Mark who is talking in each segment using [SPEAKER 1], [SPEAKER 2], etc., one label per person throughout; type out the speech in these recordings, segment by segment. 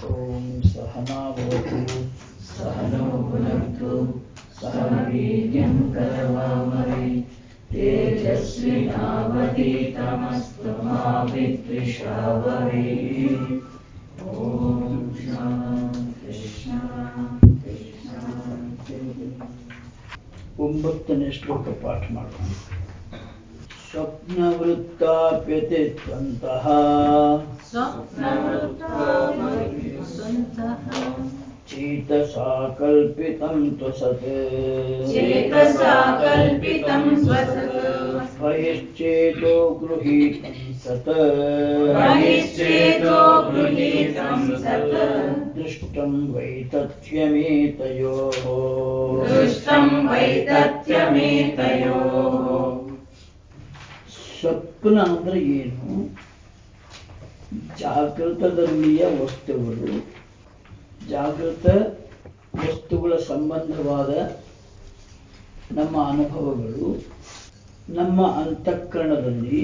[SPEAKER 1] ॐ सहनावतु सहनो भुनक्तु सह वीर्यं करवावहै तेजस्विनावधीतमस्तु मा विद्विषावहै ॐ ಶಾಂತಿ ಶಾಂತಿ ಶಾಂತಿ ಒಂಬತ್ತನೇ ಶ್ಲೋಕ ಪಾಠ ಮಾಡೋಣ ಸ್ವಪ್ನವೃತ್ತಾಪ್ಯತೆ ತ್ವಂತಹ ಚೇತಸಾ ಕಲ್ಪಿತಂ ತ್ವಸತ್
[SPEAKER 2] चेतसा कल्पितं स्वसत्
[SPEAKER 1] बहिश्चेतो गृहीतं सत्
[SPEAKER 2] बहिश्चेतो गृहीतं सत्
[SPEAKER 1] दृष्टं वैतथ्यमेतयोः
[SPEAKER 2] दृष्टं वैतथ्यमेतयोः
[SPEAKER 1] ಸ್ವಪ್ನ ಅಂದ್ರೆ ಏನು ಜಾಗೃತದಲ್ಲಿಯ ವಸ್ತುಗಳು ಜಾಗೃತ ವಸ್ತುಗಳ ಸಂಬಂಧವಾದ ನಮ್ಮ ಅನುಭವಗಳು ನಮ್ಮ ಅಂತಃಕರಣದಲ್ಲಿ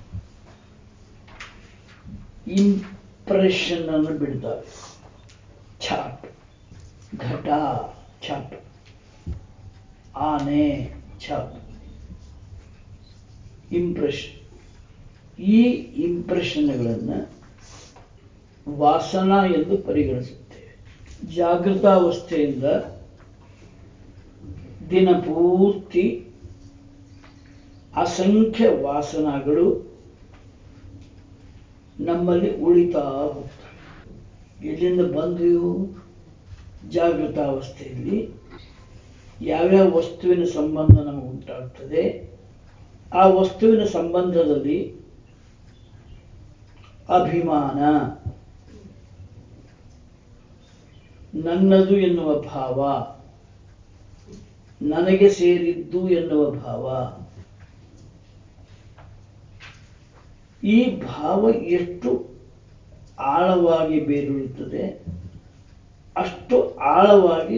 [SPEAKER 1] ಇಂಪ್ರೆಷನ್ ಅನ್ನು ಬಿಡ್ತವೆ ಛಾಪ್ ಘಟ ಛಾಪ್ ಆನೆ ಛಾಪ್ ಇಂಪ್ರೆಷನ್ ಈ ಇಂಪ್ರೆಷನ್ಗಳನ್ನು ವಾಸನ ಎಂದು ಪರಿಗಣಿಸುತ್ತೇವೆ ಜಾಗೃತಾವಸ್ಥೆಯಿಂದ ದಿನಪೂರ್ತಿ ಅಸಂಖ್ಯ ವಾಸನಗಳು ನಮ್ಮಲ್ಲಿ ಉಳಿತಾ ಹೋಗ್ತವೆ ಎಲ್ಲಿಂದ ಬಂದು ಇವು? ಜಾಗೃತಾವಸ್ಥೆಯಲ್ಲಿ ಯಾವ್ಯಾವ ವಸ್ತುವಿನ ಸಂಬಂಧ ನಮಗೆ ಉಂಟಾಗ್ತದೆ ಆ ವಸ್ತುವಿನ ಸಂಬಂಧದಲ್ಲಿ ಅಭಿಮಾನ ನನ್ನದು ಎನ್ನುವ ಭಾವ ನನಗೆ ಸೇರಿದ್ದು ಎನ್ನುವ ಭಾವ ಈ ಭಾವ ಎಷ್ಟು ಆಳವಾಗಿ ಬೇರೂರುತ್ತದೆ ಅಷ್ಟು ಆಳವಾಗಿ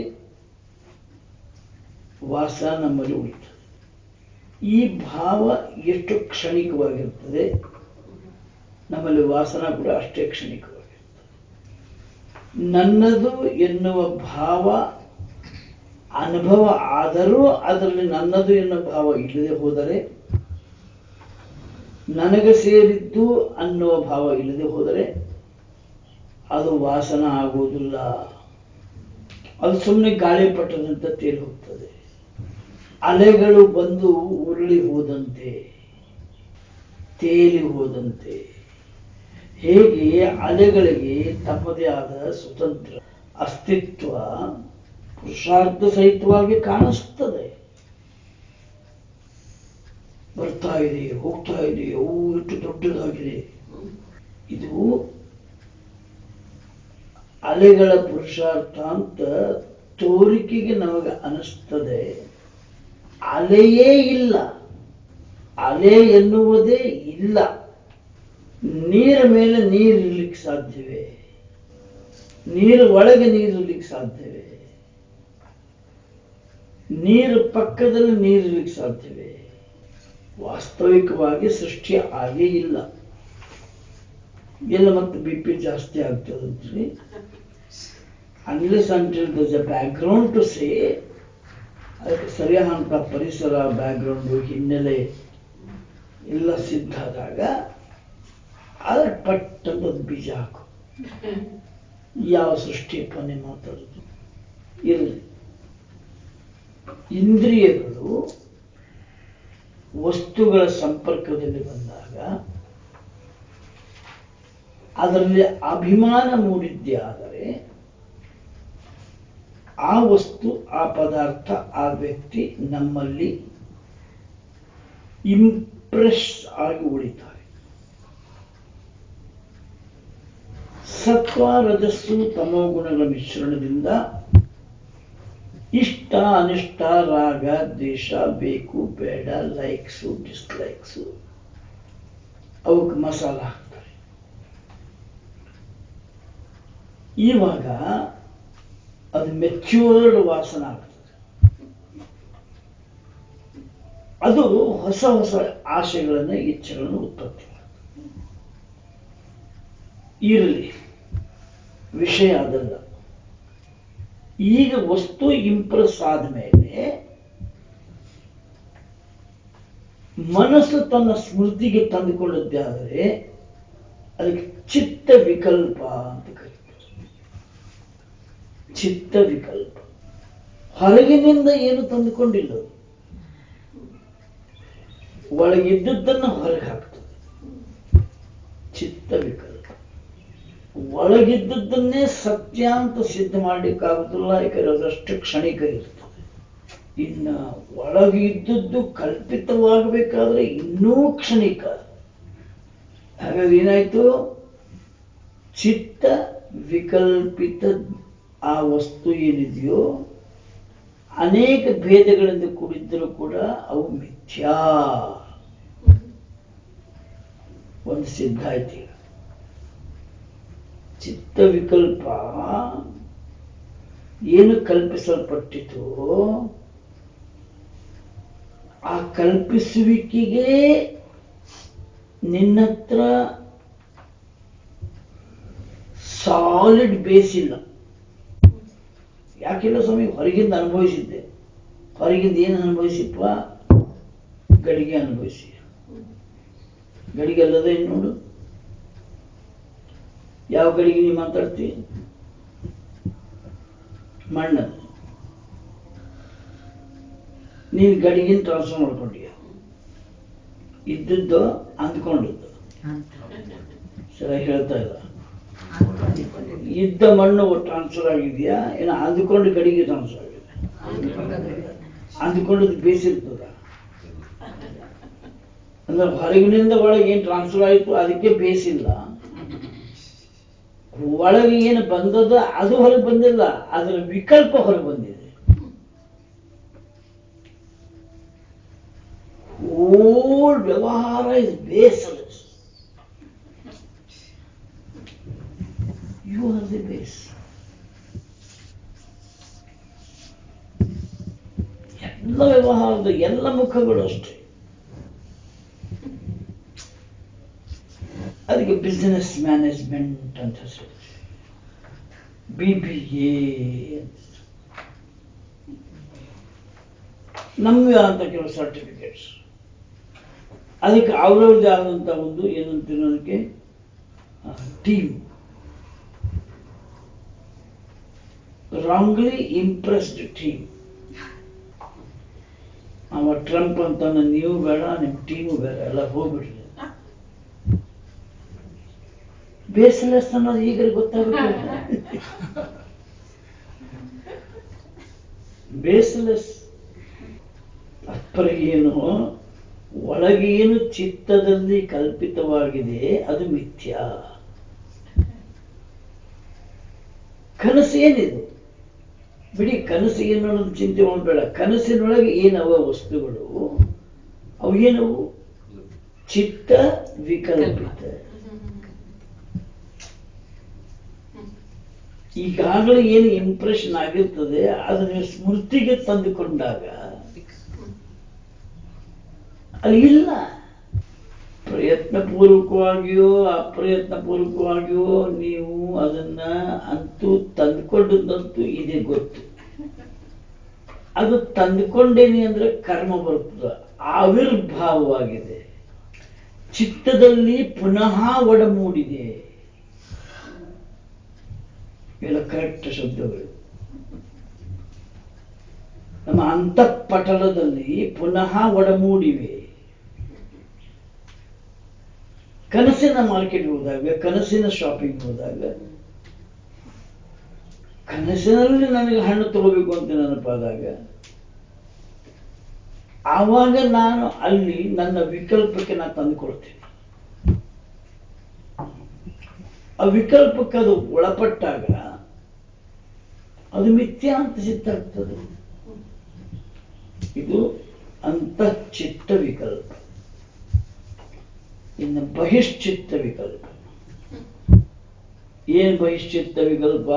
[SPEAKER 1] ವಾಸ ನಮ್ಮಲ್ಲಿ ಉಳಿತದೆ ಈ ಭಾವ ಎಷ್ಟು ಕ್ಷಣಿಕವಾಗಿರುತ್ತದೆ ನಮ್ಮಲ್ಲಿ ವಾಸನ ಕೂಡ ಅಷ್ಟೇ ಕ್ಷಣಿಕವಾಗಿರುತ್ತದೆ ನನ್ನದು ಎನ್ನುವ ಭಾವ ಅನುಭವ ಆದರೂ ಅದರಲ್ಲಿ ನನ್ನದು ಎನ್ನುವ ಭಾವ ಇಲ್ಲದೆ ಹೋದರೆ ನನಗೆ ಸೇರಿದ್ದು ಅನ್ನುವ ಭಾವ ಇಲ್ಲದೆ ಹೋದರೆ ಅದು ವಾಸನ ಆಗುವುದಿಲ್ಲ ಅದು ಸುಮ್ಮನೆ ಗಾಳಿಪಟದಂತೆ ತೇಲಿ ಹೋಗ್ತದೆ ಅಲೆಗಳು ಬಂದು ಉರುಳಿ ಹೋದಂತೆ ತೇಲಿ ಹೋದಂತೆ ಹೇಗೆ ಅಲೆಗಳಿಗೆ ತಮ್ಮದೇ ಆದ ಸ್ವತಂತ್ರ ಅಸ್ತಿತ್ವ ಪುರುಷಾರ್ಥ ಸಹಿತವಾಗಿ ಕಾಣಿಸ್ತದೆ ಬರ್ತಾ ಇದೆ ಹೋಗ್ತಾ ಇದೆ ಅವು ಎಷ್ಟು ದೊಡ್ಡದಾಗಿದೆ ಇದು ಅಲೆಗಳ ಪುರುಷಾರ್ಥ ಅಂತ ತೋರಿಕೆಗೆ ನಮಗೆ ಅನಿಸ್ತದೆ ಅಲೆಯೇ ಇಲ್ಲ ಅಲೆ ಎನ್ನುವುದೇ ಇಲ್ಲ ನೀರ ಮೇಲೆ ನೀರು ಇರ್ಲಿಕ್ಕೆ ಸಾಧ್ಯವೇ ನೀರು ಒಳಗೆ ನೀರು ಇರ್ಲಿಕ್ಕೆ ಸಾಧ್ಯವೇ ನೀರು ಪಕ್ಕದಲ್ಲಿ ನೀರು ಇರ್ಲಿಕ್ಕೆ ಸಾಧ್ಯವೇ ವಾಸ್ತವಿಕವಾಗಿ ಸೃಷ್ಟಿ ಆಗೇ ಇಲ್ಲ ಎಲ್ಲ ಮತ್ತೆ ಬಿ ಪಿ ಜಾಸ್ತಿ ಆಗ್ತದಂತ್ರಿ unless until thus a background to say ಅದಕ್ಕೆ ಸರಿಯಾದಂಥ ಪರಿಸರ ಬ್ಯಾಕ್ಗ್ರೌಂಡು ಹಿನ್ನೆಲೆ ಎಲ್ಲ ಸಿದ್ಧ ಆದಾಗ ಅದರ ಪಟ್ ಅಂತ ಒಂದು ಬೀಜ ಹಾಕು ಯಾವ ಸೃಷ್ಟಿಯಪ್ಪ ನೀವು ಮಾತಾಡೋದು ಇರಲಿ ಇಂದ್ರಿಯಗಳು ವಸ್ತುಗಳ ಸಂಪರ್ಕದಲ್ಲಿ ಬಂದಾಗ ಅದರಲ್ಲಿ ಅಭಿಮಾನ ಮೂಡಿದ್ದೇ ಆದರೆ ಆ ವಸ್ತು ಆ ಪದಾರ್ಥ ಆ ವ್ಯಕ್ತಿ ನಮ್ಮಲ್ಲಿ ಇಂಪ್ರೆಸ್ ಆಗಿ ಉಳಿತಾರೆ ಸತ್ವ ರಜಸ್ಸು ತಮೋ ಗುಣಗಳ ಮಿಶ್ರಣದಿಂದ ಇಷ್ಟ ಅನಿಷ್ಟ ರಾಗ ದ್ವೇಷ ಬೇಕು ಬೇಡ ಲೈಕ್ಸು ಡಿಸ್ಲೈಕ್ಸು ಅವಕ್ಕೆ ಮಸಾಲ ಹಾಕ್ತಾರೆ ಇವಾಗ ಅದು ಮೆಚ್ಯೂರ್ಡ್ ವಾಸನ ಆಗ್ತದೆ ಅದು ಹೊಸ ಹೊಸ ಆಶೆಗಳನ್ನು ಇಚ್ಛೆಗಳನ್ನು ಉತ್ಪತ್ತಿ ಮಾಡ್ತದೆ ಇರಲಿ ವಿಷಯ ಅದಲ್ಲ ಈಗ ವಸ್ತು ಇಂಪ್ರೆಸ್ ಆದಮೇಲೆ ಮನಸ್ಸು ತನ್ನ ಸ್ಮೃತಿಗೆ ತಂದುಕೊಳ್ಳುತ್ತೆ ಆದರೆ ಅದಕ್ಕೆ ಚಿತ್ತ ವಿಕಲ್ಪ ಅಂತ ಕರೀತಾರೆ ಚಿತ್ತ ವಿಕಲ್ಪ ಹೊರಗಿನಿಂದ ಏನು ತಂದುಕೊಂಡಿಲ್ಲ ಅದು. ಒಳಗಿದ್ದದ್ದನ್ನು ಹೊರಗೆ ಹಾಕ್ತದೆ ಚಿತ್ತ ವಿಕಲ್ಪ ಒಳಗಿದ್ದದ್ದನ್ನೇ ಸತ್ಯ ಅಂತ ಸಿದ್ಧ ಮಾಡಲಿಕ್ಕಾಗುದಿಲ್ಲ ಯಾಕಂದ್ರೆ ಅದಷ್ಟು ಕ್ಷಣಿಕ ಇರ್ತದೆ ಇನ್ನು ಒಳಗೆ ಇದ್ದದ್ದು ಕಲ್ಪಿತವಾಗಬೇಕಾದ್ರೆ ಇನ್ನೂ ಕ್ಷಣಿಕ ಹಾಗಾದ್ರೆ ಏನಾಯ್ತು ಚಿತ್ತ ವಿಕಲ್ಪಿತ ಆ ವಸ್ತು ಏನಿದೆಯೋ ಅನೇಕ ಭೇದಗಳಿಂದ ಕೂಡಿದ್ದರೂ ಕೂಡ ಅವು ಮಿಥ್ಯಾ ಒಂದು ಸಿದ್ಧ ಆಯ್ತು ಈಗ ಚಿತ್ತ ವಿಕಲ್ಪ ಏನು ಕಲ್ಪಿಸಲ್ಪಟ್ಟಿತು ಆ ಕಲ್ಪಿಸುವಿಕೆಗೆ ನಿನ್ನತ್ರ ಸಾಲಿಡ್ ಬೇಸ್ ಇಲ್ಲ ಯಾಕಿಲ್ಲ ಸ್ವಾಮಿ ಹೊರಗಿಂದ ಅನುಭವಿಸಿದ್ದೆ ಹೊರಗಿಂದ ಏನು ಅನುಭವಿಸಿಪ್ಪ ಗಡಿಗೆ ಅನುಭವಿಸಿ ಗಡಿಗೆ ಅಲ್ಲದೆ ಏನು ನೋಡು ಯಾವ ಗಡಿಗೆ ನೀವು ಮಾತಾಡ್ತಿ ಮಣ್ಣು ನೀನು ಗಡಿಗಿನ ಟ್ರಾನ್ಸ್ಫರ್ ಮಾಡ್ಕೊಂಡೀಯ ಇದ್ದದ್ದು ಅಂದ್ಕೊಂಡದ್ದು ಸರಿ ಹೇಳ್ತಾ ಇಲ್ಲ ಇದ್ದ ಮಣ್ಣು ಟ್ರಾನ್ಸ್ಫರ್ ಆಗಿದೆಯಾ ಏನೋ ಅಂದುಕೊಂಡು ಗಡಿಗೆ ಟ್ರಾನ್ಸ್ಫರ್ ಆಗಿದೆ ಅಂದುಕೊಂಡದ್ದು ಬೇಸಿರ್ತದ ಅಂದ್ರೆ ಹೊರಗಿನಿಂದ ಒಳಗೆ ಏನು ಟ್ರಾನ್ಸ್ಫರ್ ಆಯಿತು ಅದಕ್ಕೆ ಬೇಸಿಲ್ಲ ಒಳಗೆ ಏನು ಬಂದದ ಅದು ಹೊರಗೆ ಬಂದಿಲ್ಲ ಅದರ ವಿಕಲ್ಪ ಹೊರಗೆ ಬಂದಿದೆ ಓಲ್ಡ್ ವ್ಯವಹಾರ is baseless you are the base ಎಲ್ಲ ವ್ಯವಹಾರದ ಎಲ್ಲ ಮುಖಗಳು ಅಷ್ಟೇ ಅದಕ್ಕೆ ಬಿಸಿನೆಸ್ ಮ್ಯಾನೇಜ್ಮೆಂಟ್ ಅಂತ ಹೆಸರು ಬಿ ಬಿ ಎ ನಮ್ಮದೇ ಆದಂಥ ಕೆಲವು ಸರ್ಟಿಫಿಕೇಟ್ಸ್ ಅದಕ್ಕೆ ಅವ್ರವ್ರದ್ದೇ ಆದಂಥ ಒಂದು ಏನಂತೀವಿ ಅದಕ್ಕೆ ಟೀಮ್ ರಾಂಗ್ಲಿ ಇಂಪ್ರೆಸ್ಡ್ ಟೀಮ್ ಅವ ಟ್ರಂಪ್ ಅಂತ ನೀವು ಬೇಡ ನಿಮ್ಮ ಟೀಮು ಬೇಡ ಎಲ್ಲ ಹೋಗ್ಬಿಡ್ರಿ ಬೇಸ್ಲೆಸ್ ಅನ್ನೋದು ಈಗ ಗೊತ್ತಾಗುತ್ತೆ ಬೇಸ್ಲೆಸ್ ತಾತ್ಪರ್ಯ ಏನು ಒಳಗೆ ಏನು ಚಿತ್ತದಲ್ಲಿ ಕಲ್ಪಿತವಾಗಿದೆ ಅದು ಮಿಥ್ಯ ಕನಸು ಏನಿದು ಬಿಡಿ ಕನಸು ಏನು ಅನ್ನೋದು ಚಿಂತೆ ಮಾಡಬೇಡ ಕನಸಿನೊಳಗೆ ಏನವ ವಸ್ತುಗಳು ಅವು ಏನವು ಚಿತ್ತ ವಿಕಲ್ಪಿತ ಈಗಾಗಲೇ ಏನು ಇಂಪ್ರೆಷನ್ ಆಗಿರ್ತದೆ ಅದನ್ನ ಸ್ಮೃತಿಗೆ ತಂದುಕೊಂಡಾಗ ಅಲ್ಲಿ ಇಲ್ಲ ಪ್ರಯತ್ನ ಪೂರ್ವಕವಾಗಿಯೋ ಅಪ್ರಯತ್ನ ಪೂರ್ವಕವಾಗಿಯೋ ನೀವು ಅದನ್ನ ಅಂತೂ ತಂದುಕೊಂಡದ್ದಂತೂ ಇದೆ ಗೊತ್ತು ಅದು ತಂದುಕೊಂಡೇನಿ ಅಂದ್ರೆ ಕರ್ಮ ಬರ್ತದೆ ಆವಿರ್ಭಾವವಾಗಿದೆ ಚಿತ್ತದಲ್ಲಿ ಪುನಃ ಒಡಮೂಡಿದೆ ಇವೆಲ್ಲ ಕರೆಕ್ಟ್ ಶಬ್ದಗಳು ನಮ್ಮ ಅಂತಃಪಟಲದಲ್ಲಿ ಪುನಃ ಒಡಮೂಡಿವೆ ಕನಸಿನ ಮಾರ್ಕೆಟ್ ಹೋದಾಗ ಕನಸಿನ ಶಾಪಿಂಗ್ ಹೋದಾಗ ಕನಸಿನಲ್ಲಿ ನನಗೆ ಹಣ್ಣು ತಗೋಬೇಕು ಅಂತ ನೆನಪಾದಾಗ ಆವಾಗ ನಾನು ಅಲ್ಲಿ ನನ್ನ ವಿಕಲ್ಪಕ್ಕೆ ನಾನು ತಂದುಕೊಳ್ತೇನೆ ಆ ವಿಕಲ್ಪಕ್ಕೆ ಅದು ಒಳಪಟ್ಟಾಗ ಅದು ಮಿಥ್ಯಾ ಅಂತ ಸಿದ್ಧಾಗ್ತದೆ ಇದು ಅಂತಃಚಿತ್ತ ವಿಕಲ್ಪ ಇನ್ನು ಬಹಿಶ್ಚಿತ್ತ ವಿಕಲ್ಪ ಏನ್ ಬಹಿಶ್ಚಿತ್ತ ವಿಕಲ್ಪ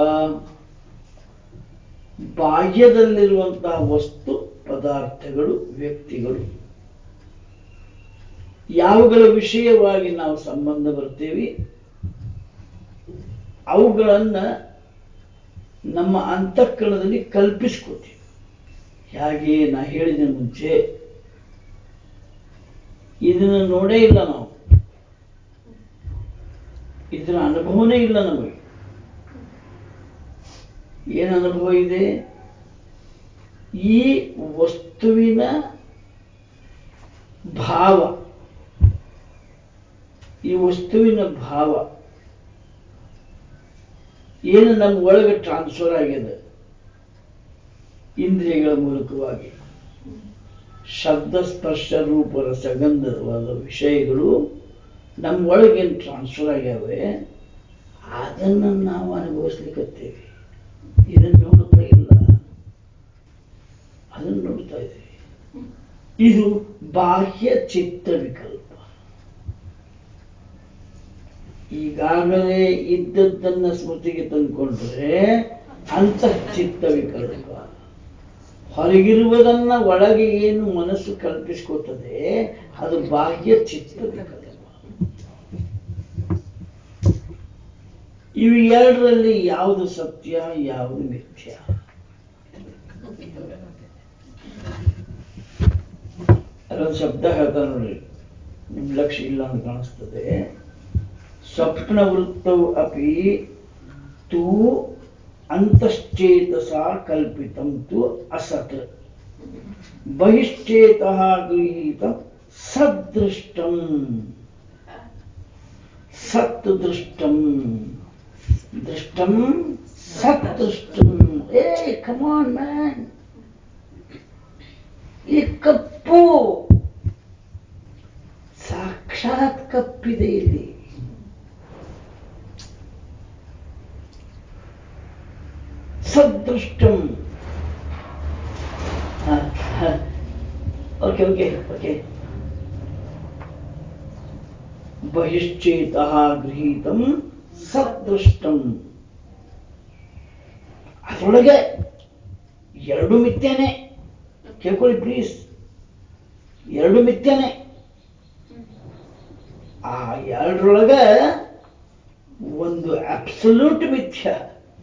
[SPEAKER 1] ಬಾಹ್ಯದಲ್ಲಿರುವಂತಹ ವಸ್ತು ಪದಾರ್ಥಗಳು ವ್ಯಕ್ತಿಗಳು ಯಾವುಗಳ ವಿಷಯವಾಗಿ ನಾವು ಸಂಬಂಧ ಬರ್ತೇವೆ ಅವುಗಳನ್ನ ನಮ್ಮ ಅಂತಃಕರಣದಲ್ಲಿ ಕಲ್ಪಿಸ್ಕೋತೀವಿ ಹೇಗೆ ನಾ ಹೇಳಿದ ಮುಂಚೆ ಇದನ್ನು ನೋಡೇ ಇಲ್ಲ ನಾವು ಇದರ ಅನುಭವನೇ ಇಲ್ಲ ನಮಗೆ ಏನು ಅನುಭವ ಇದೆ ಈ ವಸ್ತುವಿನ ಭಾವ ಈ ವಸ್ತುವಿನ ಭಾವ ಏನು ನಮ್ಮ ಒಳಗೆ ಟ್ರಾನ್ಸ್ಫರ್ ಆಗಿದೆ ಇಂದ್ರಿಯಗಳ ಮೂಲಕವಾಗಿ ಶಬ್ದ ಸ್ಪರ್ಶ ರೂಪ ರಸಗಂಧವಾದ ವಿಷಯಗಳು ನಮ್ಮ ಒಳಗೇನು ಟ್ರಾನ್ಸ್ಫರ್ ಆಗ್ಯಾವೆ ಅದನ್ನು ನಾವು ಅನುಭವಿಸ್ಲಿಕ್ಕತ್ತೇವೆ ಇದನ್ನು ನೋಡ್ತಾ ಇಲ್ಲ ಅದನ್ನು ನೋಡ್ತಾ ಇದ್ದೀವಿ ಇದು ಬಾಹ್ಯ ಚಿತ್ತ ವಿಕಲ್ಪ ಈಗಾಗಲೇ ಇದ್ದದ್ದನ್ನ ಸ್ಮೃತಿಗೆ ತಂದುಕೊಂಡ್ರೆ ಅಂತಃಚಿತ್ತ ವಿಕಲ್ಪ ಹೊರಗಿರುವುದನ್ನ ಒಳಗೆ ಏನು ಮನಸ್ಸು ಕಲ್ಪಿಸ್ಕೊತದೆ ಅದು ಬಾಹ್ಯ ಚಿತ್ತ ವಿಕಲ್ಪ ಇವು ಎರಡರಲ್ಲಿ ಯಾವುದು ಸತ್ಯ ಯಾವುದು ಮಿಥ್ಯ ಅದೊಂದು ಶಬ್ದ ಹೇಳ್ತಾ ನೋಡ್ರಿ ನಿಮ್ ಲಕ್ಷ್ಯ ಇಲ್ಲ ಅಂತ ಕಾಣಿಸ್ತದೆ ಸ್ವಪ್ನ ವೃತ್ತವು ಅಪಿ ತೂ ಅಂತಶ್ಚೇತಸ ಕಲ್ಪಿತಂ ತು ಅಸತ್ ಬಹಿಶ್ಚೇತಃ ಗೃಹೀತಂ ಸದೃಷ್ಟಂ ಸತ್ ದೃಷ್ಟಂ ದೃಷ್ಟಂ ಸತ್ ದೃಷ್ಟಂ ಏ ಕಮಾನ್ ಮ್ಯಾನ್ ಈ ಕಪ್ಪು ಸಾಕ್ಷಾತ್ ಕಪ್ಪಿದೆ ಇಲ್ಲಿ ಸದೃಷ್ಟಂ ಓಕೆ ಓಕೆ ಓಕೆ ಬಹಿಶ್ಚೇತಃ ಗೃಹೀತಂ ಸದೃಷ್ಟಂ ಅದರೊಳಗೆ ಎರಡು ಮಿಥ್ಯನೇ ಕೇಳ್ಕೊಳ್ಳಿ ಪ್ಲೀಸ್ ಎರಡು ಮಿಥ್ಯನೇ ಆ ಎರಡರೊಳಗ ಒಂದು ಅಬ್ಸಲ್ಯೂಟ್ ಮಿಥ್ಯ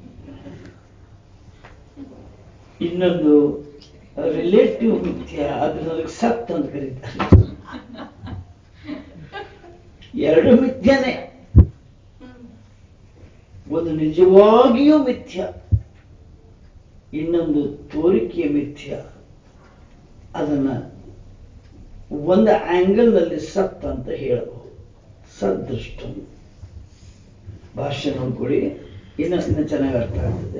[SPEAKER 1] ಇನ್ನೊಂದು ರಿಲೇಟಿವ್ ಮಿಥ್ಯ ಅದನ್ನ ಸತ್ ಅಂತ ಕರೀತಾರೆ ಎರಡು ಮಿಥ್ಯನೇ ಒಂದು ನಿಜವಾಗಿಯೂ ಮಿಥ್ಯ ಇನ್ನೊಂದು ತೋರಿಕೆಯ ಮಿಥ್ಯ ಅದನ್ನ ಒಂದು ಆಂಗಲ್ನಲ್ಲಿ ಸತ್ ಅಂತ ಹೇಳಬಹುದು ಸದೃಷ್ಟ ಭಾಷ್ಯ ನೋಡ್ಕೊಳ್ಳಿ ಇನ್ನು ಇನ್ನು ಚೆನ್ನಾಗಿ ಅರ್ಥ ಆಗ್ತದೆ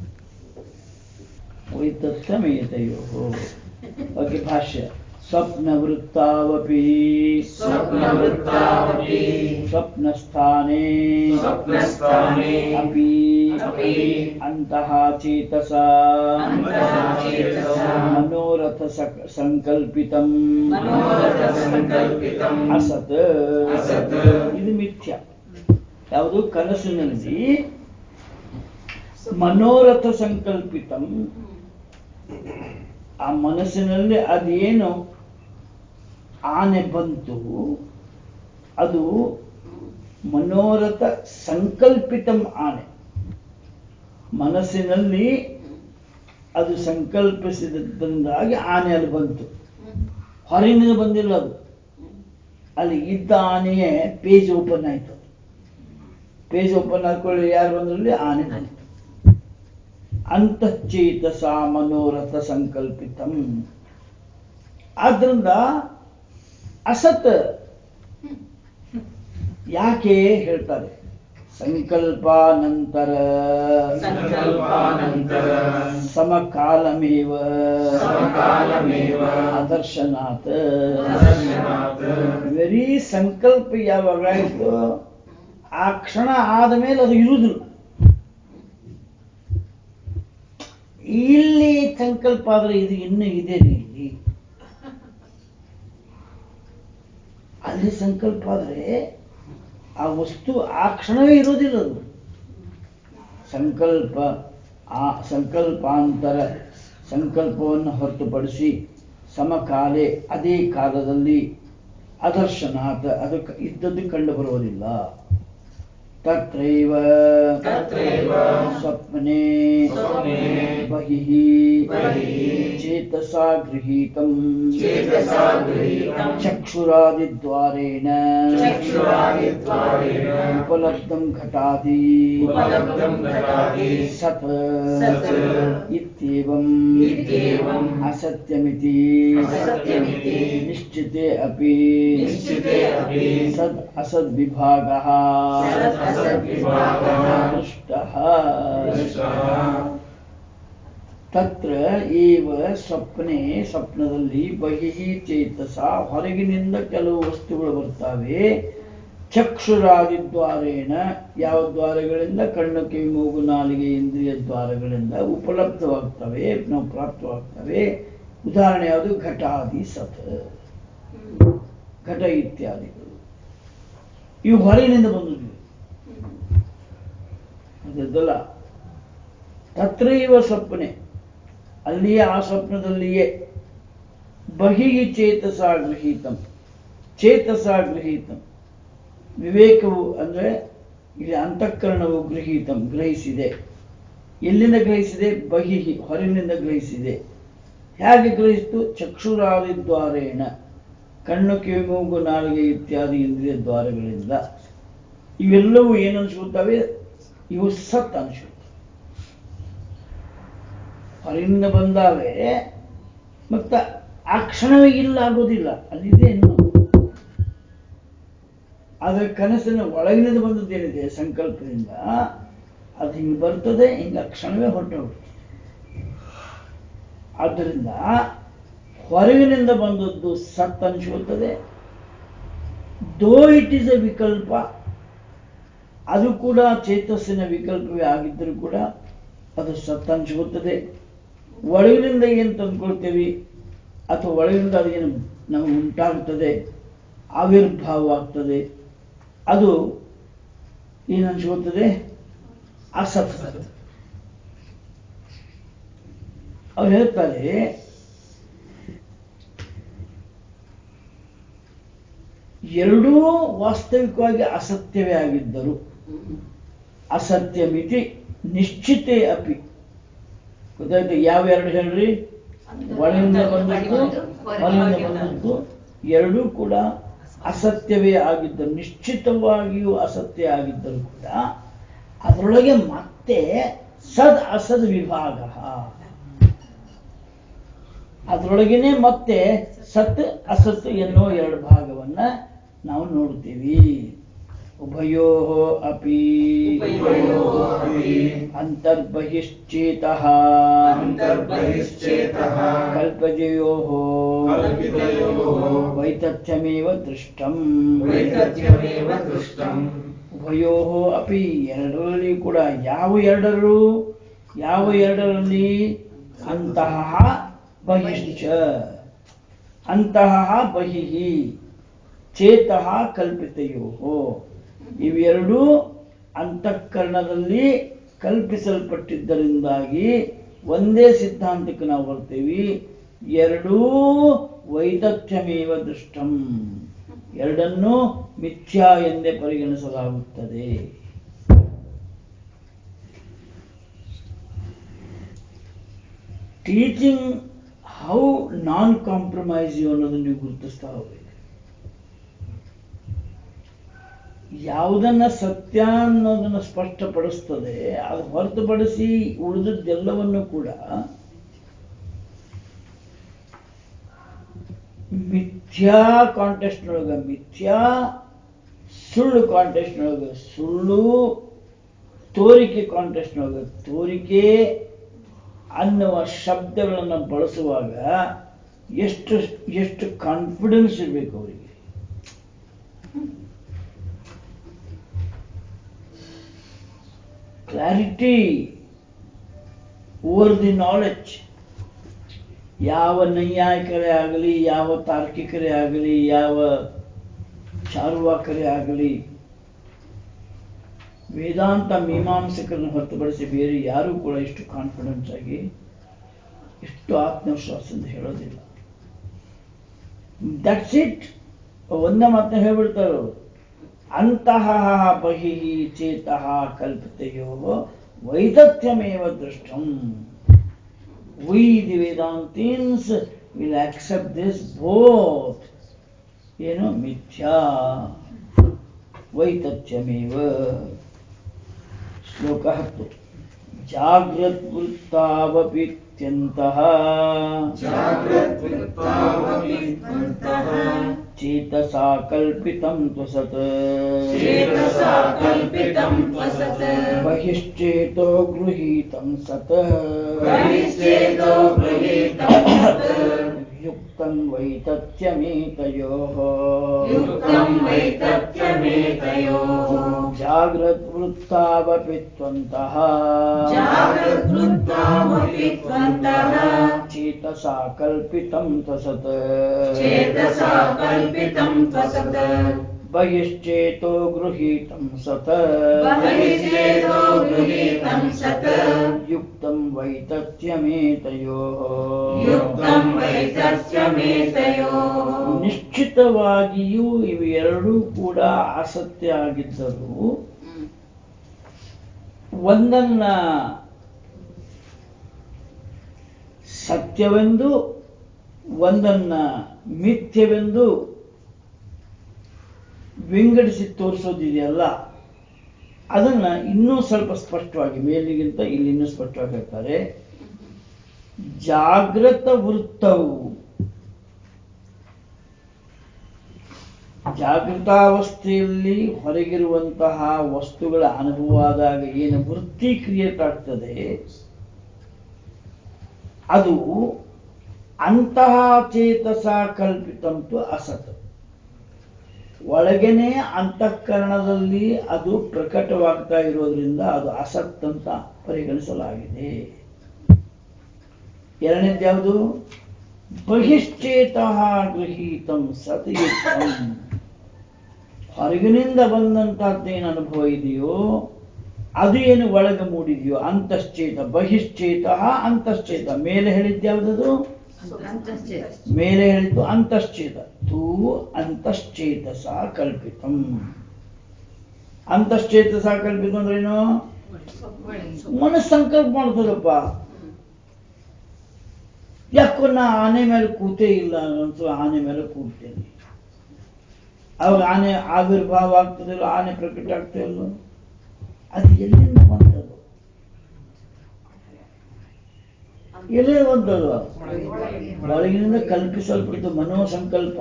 [SPEAKER 1] ವೈತತ್ಸಮೇತಯೋ ಓಕೆ ಭಾಷ್ಯ ಸ್ವಪ್ನವೃತ್ತಾವಪಿ
[SPEAKER 2] ಸ್ವಪ್ನವೃತ್ತಾವಪಿ
[SPEAKER 1] ಸ್ವಪ್ನಸ್ಥಾನೆ
[SPEAKER 2] ಸ್ವಪ್ನಸ್ಥಾನೆ
[SPEAKER 1] ಅಪಿ
[SPEAKER 2] ಅಪಿ
[SPEAKER 1] ಅಂತಃ ಚೇತಸ
[SPEAKER 2] ಅಂತಃ ಚೇತಸ
[SPEAKER 1] ಮನೋರಥ ಸಕ- ಸಂಕಲ್ಪಿತಂ
[SPEAKER 2] ಮನೋರಥ ಸಂಕಲ್ಪಿತಂ
[SPEAKER 1] ಅಸತ್
[SPEAKER 2] ಅಸತ್
[SPEAKER 1] ಇದು ಮಿಥ್ಯ ಯಾವುದು ಕನಸಿನಲ್ಲಿ ಮನೋರಥ ಸಂಕಲ್ಪಿತಂ ಆ ಮನಸ್ಸಿನಲ್ಲಿ ಅದೇನು ಆನೆ ಬಂತು ಅದು ಮನೋರಥ ಸಂಕಲ್ಪಿತಂ ಆನೆ ಮನಸ್ಸಿನಲ್ಲಿ ಅದು ಸಂಕಲ್ಪಿಸಿದ್ದರಿಂದಾಗಿ ಆನೆ ಅಲ್ಲಿ ಬಂತು ಹೊರಗಿನಿಂದ ಬಂದಿಲ್ಲ ಅದು ಅಲ್ಲಿ ಇದ್ದ ಆನೆಯೇ ಪೇಜ್ ಓಪನ್ ಆಯ್ತು ಪೇಜ್ ಓಪನ್ ಹಾಕೊಳ್ಳಿ ಯಾರು ಬಂದ್ರಲ್ಲಿ ಆನೆ ಬಂತು ಅಂತಶ್ಚೇತಸ ಮನೋರಥ ಸಂಕಲ್ಪಿತಂ ಆದ್ರಿಂದ ಅಸತ್ ಯಾಕೆ ಹೇಳ್ತಾರೆ ಸಂಕಲ್ಪಾನಂತರ
[SPEAKER 2] ಸಂಕಲ್ಪಾನಂತರ
[SPEAKER 1] ಸಮಕಾಲಮೇವ
[SPEAKER 2] ಸಮಕಾಲಮೇವ
[SPEAKER 1] ಅದರ್ಶನಾತ್
[SPEAKER 2] ಅದರ್ಶನಾತ್
[SPEAKER 1] ವೆರಿ ಸಂಕಲ್ಪ ಯಾವಾಗ ಆಯ್ತು ಆ ಕ್ಷಣ ಆದಮೇಲೆ ಅದು ಇರುವುದಿಲ್ಲ ಇಲ್ಲಿ ಸಂಕಲ್ಪ ಆದ್ರೆ ಇದು ಇನ್ನೂ ಇದೆ ರೀ ಇಲ್ಲಿ ಅಲ್ಲಿ ಸಂಕಲ್ಪ ಆದ್ರೆ ಆ ವಸ್ತು ಆ ಕ್ಷಣವೇ ಇರೋದಿಲ್ಲ ಅದು ಸಂಕಲ್ಪ ಆ ಸಂಕಲ್ಪಾಂತರ ಸಂಕಲ್ಪವನ್ನು ಹೊರತುಪಡಿಸಿ ಸಮಕಾಲೆ ಅದೇ ಕಾಲದಲ್ಲಿ ಅದರ್ಶನಾಥ ಅದು ಕ- ಇದ್ದದ್ದು ಕಂಡು ಬರುವುದಿಲ್ಲ ತತ್ರೈವ
[SPEAKER 2] ತತ್ರೈವ
[SPEAKER 1] ಸ್ವಪ್ನೆ बहिः
[SPEAKER 2] बहिः
[SPEAKER 1] चेतसा गृहीतम्
[SPEAKER 2] चेतसा गृहीतम्
[SPEAKER 1] चक्षुरादिद्वारेण
[SPEAKER 2] चक्षुरादिद्वारेण
[SPEAKER 1] उपलब्धं घटादि
[SPEAKER 2] उपलब्धं घटादि
[SPEAKER 1] सत्
[SPEAKER 2] सत्
[SPEAKER 1] इत्येवम्
[SPEAKER 2] इत्येवम्
[SPEAKER 1] असत्यमिति
[SPEAKER 2] असत्यमिति
[SPEAKER 1] निश्चिते अपि
[SPEAKER 2] निश्चिते अपि
[SPEAKER 1] सद् असद्विभागः
[SPEAKER 2] सद् असद्विभागः
[SPEAKER 1] दृष्टः
[SPEAKER 2] दृष्टः
[SPEAKER 1] ತತ್ರ ಏವ ಸ್ವಪ್ನೆ ಸ್ವಪ್ನದಲ್ಲಿ ಬಹಿಃ ಚೇತಸ ಹೊರಗಿನಿಂದ ಕೆಲವು ವಸ್ತುಗಳು ಬರ್ತವೆ ಚಕ್ಷುರಾದಿ ದ್ವಾರೇಣ ಯಾವ ದ್ವಾರಗಳಿಂದ ಕಣ್ಣು ಕಿವಿ ಮೂಗು ನಾಲಿಗೆ ಇಂದ್ರಿಯ ದ್ವಾರಗಳಿಂದ ಉಪಲಬ್ಧವಾಗ್ತವೆ ನಾವು ಪ್ರಾಪ್ತವಾಗ್ತವೆ ಉದಾಹರಣೆ ಯಾವುದು ಘಟಾದಿ ಸತ್ ಘಟ ಇತ್ಯಾದಿಗಳು ಇವು ಹೊರಗಿನಿಂದ ಬಂದಿವೆ ಅದದ್ದಲ್ಲ ತತ್ರೈವ ಸ್ವಪ್ನೆ ಅಲ್ಲಿಯೇ ಆ ಸ್ವಪ್ನದಲ್ಲಿಯೇ ಬಹಿಹಿ ಚೇತಸ ಗೃಹೀತಂ ಚೇತಸ ಗೃಹೀತಂ ವಿವೇಕವು ಅಂದ್ರೆ ಇಲ್ಲಿ ಅಂತಃಕರಣವು ಗೃಹೀತಂ ಗ್ರಹಿಸಿದೆ ಎಲ್ಲಿಂದ ಗ್ರಹಿಸಿದೆ ಬಹಿಹಿ ಹೊರಗಿನಿಂದ ಗ್ರಹಿಸಿದೆ ಹೇಗೆ ಗ್ರಹಿಸಿತು ಚಕ್ಷುರಾದಿ ದ್ವಾರೇಣ ಕಣ್ಣು ಕಿವಿ ಮೂಗು ನಾಲಿಗೆ ಇತ್ಯಾದಿ ಇಂದ್ರಿಯ ದ್ವಾರಗಳಿಂದ ಇವೆಲ್ಲವೂ ಏನು ಅನಿಸ್ಕೊಳ್ತವೆ ಇವು ಸತ್ ಅನಿಸ್ಕೊಳ್ತವೆ ಹೊರಗಿನಿಂದ ಬಂದಾವೆ ಮತ್ತ ಆ ಕ್ಷಣವೇ ಇಲ್ಲ ಆಗೋದಿಲ್ಲ ಅಲ್ಲಿದೆ ಇನ್ನು ಆದ್ರೆ ಕನಸಿನ ಒಳಗಿನಿಂದ ಬಂದದ್ದೇನಿದೆ ಸಂಕಲ್ಪದಿಂದ ಅದು ಹಿಂಗೆ ಬರ್ತದೆ ಹಿಂಗೆ ಆ ಕ್ಷಣವೇ ಹೊರಟೋಗುತ್ತೆ ಆದ್ದರಿಂದ ಹೊರಗಿನಿಂದ ಬಂದದ್ದು ಸತ್ ಅನಿಸ್ಕೊಳ್ತದೆ ದೋ ಇಟ್ ಇಸ್ ಎ ವಿಕಲ್ಪ ಅದು ಕೂಡ ಚೇತಸ್ಸಿನ ವಿಕಲ್ಪವೇ ಆಗಿದ್ದರೂ ಕೂಡ ಅದು ಸತ್ ಅನಿಸ್ಕೊಳ್ತದೆ ಒಳಗಿನಿಂದ ಏನು ತಂದ್ಕೊಳ್ತೇವೆ ಅಥವಾ ಒಳಗಿನಿಂದ ಅದೇನು ನಮಗೆ ಉಂಟಾಗುತ್ತದೆ ಆವಿರ್ಭಾವವಾಗ್ತದೆ ಅದು ಏನು ಅನ್ಸ್ಕೊಳ್ತದೆ ಅಸತ್ ಅವ್ರು ಹೇಳ್ತಾರೆ ಎರಡೂ ವಾಸ್ತವಿಕವಾಗಿ ಅಸತ್ಯವೇ ಆಗಿದ್ದರು ಅಸತ್ಯ ಮಿತಿ ನಿಶ್ಚಿತೆ ಅಪಿ ಗೊತ್ತಾಯ್ತು ಯಾವ ಎರಡು ಹೇಳ್ರಿ ಒಳಗಿಂದ ಬಂದದ್ದು ಹೊರಗಿಂದ ಬಂದದ್ದು ಎರಡೂ ಕೂಡ ಅಸತ್ಯವೇ ಆಗಿದ್ದರು ನಿಶ್ಚಿತವಾಗಿಯೂ ಅಸತ್ಯ ಆಗಿದ್ದರೂ ಕೂಡ ಅದರೊಳಗೆ ಮತ್ತೆ ಸದ್ ಅಸದ್ ವಿಭಾಗ ಅದರೊಳಗೇನೆ ಮತ್ತೆ ಸತ್ ಅಸತ್ ಎನ್ನುವ ಎರಡು ಭಾಗವನ್ನ ನಾವು ನೋಡ್ತೀವಿ ಉಭಯೋ ಅಪಿ
[SPEAKER 2] ಉಭಯೋः अपि
[SPEAKER 1] ಅಂತರ್ಬಹಿಶ್ಚೇತಃ
[SPEAKER 2] ಅಂತರ್ಬಹಿಶ್ಚೇತಃ
[SPEAKER 1] ಕಲ್ಪಜಯೋಃ
[SPEAKER 2] ಕಲ್ಪಿತಯೋಃ
[SPEAKER 1] ವೈತಥ್ಯಮೇವ ದೃಷ್ಟಂ
[SPEAKER 2] ವೈತಥ್ಯಮೇವ ದೃಷ್ಟಂ
[SPEAKER 1] ಉಭಯೋ ಅಪಿ ಎರಡರಲ್ಲಿ ಕೂಡ ಯಾವ ಎರಡರು ಯಾವ ಎರಡರಲ್ಲಿ ಅಂತಹ ಬಹಿಶ್ಚ ಅಂತಹ ಬಹಿಃ ಚೇತಃ ಕಲ್ಪಿತಯೋ ಇವೆರಡೂ ಅಂತಃಕರಣದಲ್ಲಿ ಕಲ್ಪಿಸಲ್ಪಟ್ಟಿದ್ದರಿಂದಾಗಿ ಒಂದೇ ಸಿದ್ಧಾಂತಕ್ಕೆ ನಾವು ಬರ್ತೀವಿ ಎರಡೂ ವೈದಥ್ಯಮೇವ ದೃಷ್ಟಂ ಎರಡನ್ನೂ ಮಿಥ್ಯಾ ಎಂದೇ ಪರಿಗಣಿಸಲಾಗುತ್ತದೆ ಟೀಚಿಂಗ್ ಹೌ ನಾನ್ ಕಾಂಪ್ರಮೈಸಿವ್ ಅನ್ನೋದನ್ನು ನೀವು ಗುರುತಿಸ್ತಾ ಹೋಗ್ಬೇಕು ಯಾವುದನ್ನ ಸತ್ಯ ಅನ್ನೋದನ್ನ ಸ್ಪಷ್ಟಪಡಿಸ್ತದೆ ಅದು ಹೊರತುಪಡಿಸಿ ಉಳಿದದ್ದೆಲ್ಲವನ್ನು ಕೂಡ ಮಿಥ್ಯಾ ಕಾಂಟೆಸ್ಟ್ನೊಳಗ ಮಿಥ್ಯಾ ಸುಳ್ಳು ಕಾಂಟೆಸ್ಟ್ನೊಳಗ ಸುಳ್ಳು ತೋರಿಕೆ ಕಾಂಟೆಸ್ಟ್ನೊಳಗ ತೋರಿಕೆ ಅನ್ನುವ ಶಬ್ದಗಳನ್ನು ಬಳಸುವಾಗ ಎಷ್ಟು ಎಷ್ಟು ಕಾನ್ಫಿಡೆನ್ಸ್ ಇರಬೇಕು ಅವರಿಗೆ ಕ್ಲಾರಿಟಿ ಓವರ್ ದಿ ನಾಲೆಡ್ಜ್ ಯಾವ ನೈಯಾಯಿಕರೇ ಆಗಲಿ ಯಾವ ತಾರ್ಕಿಕರೇ ಆಗಲಿ ಯಾವ ಚಾರುವಾಕರೇ ಆಗಲಿ ವೇದಾಂತ ಮೀಮಾಂಸಕರನ್ನು ಹೊರತುಪಡಿಸಿ ಬೇರೆ ಯಾರೂ ಕೂಡ ಇಷ್ಟು ಕಾನ್ಫಿಡೆನ್ಸ್ ಆಗಿ ಇಷ್ಟು ಆತ್ಮವಿಶ್ವಾಸದಿಂದ ಹೇಳೋದಿಲ್ಲ ದಟ್ಸ್ ಇಟ್ ಒಂದೇ ಮಾತನ್ನ ಹೇಳ್ಬಿಡ್ತಾರೆ ಅವರು ಅಂತಹ ಬಹಿಃ ಚೇತಃ ಕಲ್ಪಿತೆಯೋ ವೈದಥ್ಯಮೇವ ದೃಷ್ಟಂ We, the Vedantins, will accept this both. ಏನು ಮಿಥ್ಯಾ ವೈತಥ್ಯಮೇವ ಶ್ಲೋಕ ಹತ್ತು ಜಾಗ್ರದ್ವೃತ್ತಾವಪಿತ್ಯಂತಹ
[SPEAKER 2] ಜಾಗ್ರದ್ವೃತ್ತಾವಪಿತ್ಯಂತಹ
[SPEAKER 1] ಚೇತಸಾ ಕಲ್ಪಿತಂ ತ್ವಸತ್
[SPEAKER 2] ಚೇತಸಾ ಕಲ್ಪಿತಂ ತ್ವಸತ್
[SPEAKER 1] ಬಹಿಶ್ಚೇತೋ ಗೃಹೀತಂ ಸತ್
[SPEAKER 2] ಬಹಿಶ್ಚೇತೋ ಗೃಹೀತಂ ಸತ್
[SPEAKER 1] ಯುಕ್ತಂ ವೈತಥ್ಯಮೇತಯೋಃ
[SPEAKER 2] ಯುಕ್ತಂ ವೈತಥ್ಯಮೇತಯೋಃ
[SPEAKER 1] ಜಾಗ್ರದ್ವೃತ್ತಾವಪಿತ್ವಂತಹ
[SPEAKER 2] ಜಾಗ್ರದ್ವೃತ್ತಾವಪಿತ್ವಂತಹ
[SPEAKER 1] ಚೇತಸಾ ಕಲ್ಪಿತಂ ತ್ವಸತ್
[SPEAKER 2] ಚೇತಸಾ ಕಲ್ಪಿತಂ ತ್ವಸತ್
[SPEAKER 1] ಬಹಿಶ್ಚೇತೋ ಗೃಹೀತಂ ಸತ್
[SPEAKER 2] ಬಹಿಶ್ಚೇತೋ ಗೃಹೀತಂ ಸತ್
[SPEAKER 1] ಯುಕ್ತಂ ವೈತಥ್ಯಮೇತಯೋಃ
[SPEAKER 2] ಯುಕ್ತಂ ವೈತಥ್ಯಮೇತಯೋಃ
[SPEAKER 1] ನಿಶ್ಚಿತವಾಗಿಯೂ ಇವೆರಡೂ ಕೂಡ ಅಸತ್ಯ ಆಗಿದ್ದರೂ ಒಂದನ್ನ ಸತ್ಯವೆಂದು ಒಂದನ್ನ ಮಿಥ್ಯವೆಂದು ವಿಂಗಡಿಸಿ ತೋರಿಸೋದಿದೆಯಲ್ಲ ಅದನ್ನ ಇನ್ನೂ ಸ್ವಲ್ಪ ಸ್ಪಷ್ಟವಾಗಿ ಮೇಲಿಗಿಂತ ಇಲ್ಲಿ ಇನ್ನೂ ಸ್ಪಷ್ಟವಾಗಿ ಹೇಳ್ತಾರೆ ಜಾಗೃತ ವೃತ್ತವು ಜಾಗೃತಾವಸ್ಥೆಯಲ್ಲಿ ಹೊರಗಿರುವಂತಹ ವಸ್ತುಗಳ ಅನುಭವ ಆದಾಗ ಏನು ವೃತ್ತಿ ಕ್ರಿಯೇಟ್ ಆಗ್ತದೆ ಅದು ಅಂತಹ ಚೇತಸ ಕಲ್ಪಿತಂತು ಅಸತ್ ಒಳಗೇನೆ ಅಂತಃಕರಣದಲ್ಲಿ ಅದು ಪ್ರಕಟವಾಗ್ತಾ ಇರೋದ್ರಿಂದ ಅದು ಅಸತ್ ಅಂತ ಪರಿಗಣಿಸಲಾಗಿದೆ ಎರಡನೇದು ಯಾವುದು ಬಹಿಶ್ಚೇತ ಗೃಹೀತಂ ಸತಯುಕ್ತಂ ಹೊರಗಿನಿಂದ ಬಂದಂತಹದ್ದೇನು ಅನುಭವ ಇದೆಯೋ ಅದು ಏನು ಒಳಗೆ ಮೂಡಿದೆಯೋ ಅಂತಶ್ಚೇತ ಬಹಿಶ್ಚೇತ ಅಂತಶ್ಚೇತ ಮೇಲೆ ಹೇಳಿದ್ಯಾವುದದು ಮೇಲೆ ಹೇಳಿದ್ದು ಅಂತಶ್ಚೇತ ತೂ ಅಂತಶ್ಚೇತಸ ಕಲ್ಪಿತಂ ಅಂತಶ್ಚೇತಸ ಕಲ್ಪಿತ ಅಂದ್ರೇನು ಮನಸ್ಸು ಸಂಕಲ್ಪ ಮಾಡ್ತದಪ್ಪ ಯಾಕೋ ನಾ ಆನೆ ಮೇಲೆ ಕೂತೇ ಇಲ್ಲ ಅಂತೂ ಆನೆ ಮೇಲೆ ಕೂರ್ತೇನೆ ಅವಾಗ ಆನೆ ಆವಿರ್ಭಾವ ಆಗ್ತದಿಲ್ಲ ಆನೆ ಪ್ರಕಟ ಆಗ್ತಾ ಇಲ್ಲ ಅದು ಎಲ್ಲಿಂದ ಬಂದದು ಎಲ್ಲಿಂದ ಬಂದದು ಒಳಗಿನಿಂದ ಕಲ್ಪಿಸಲ್ಪಟ್ಟು ಮನೋಸಂಕಲ್ಪ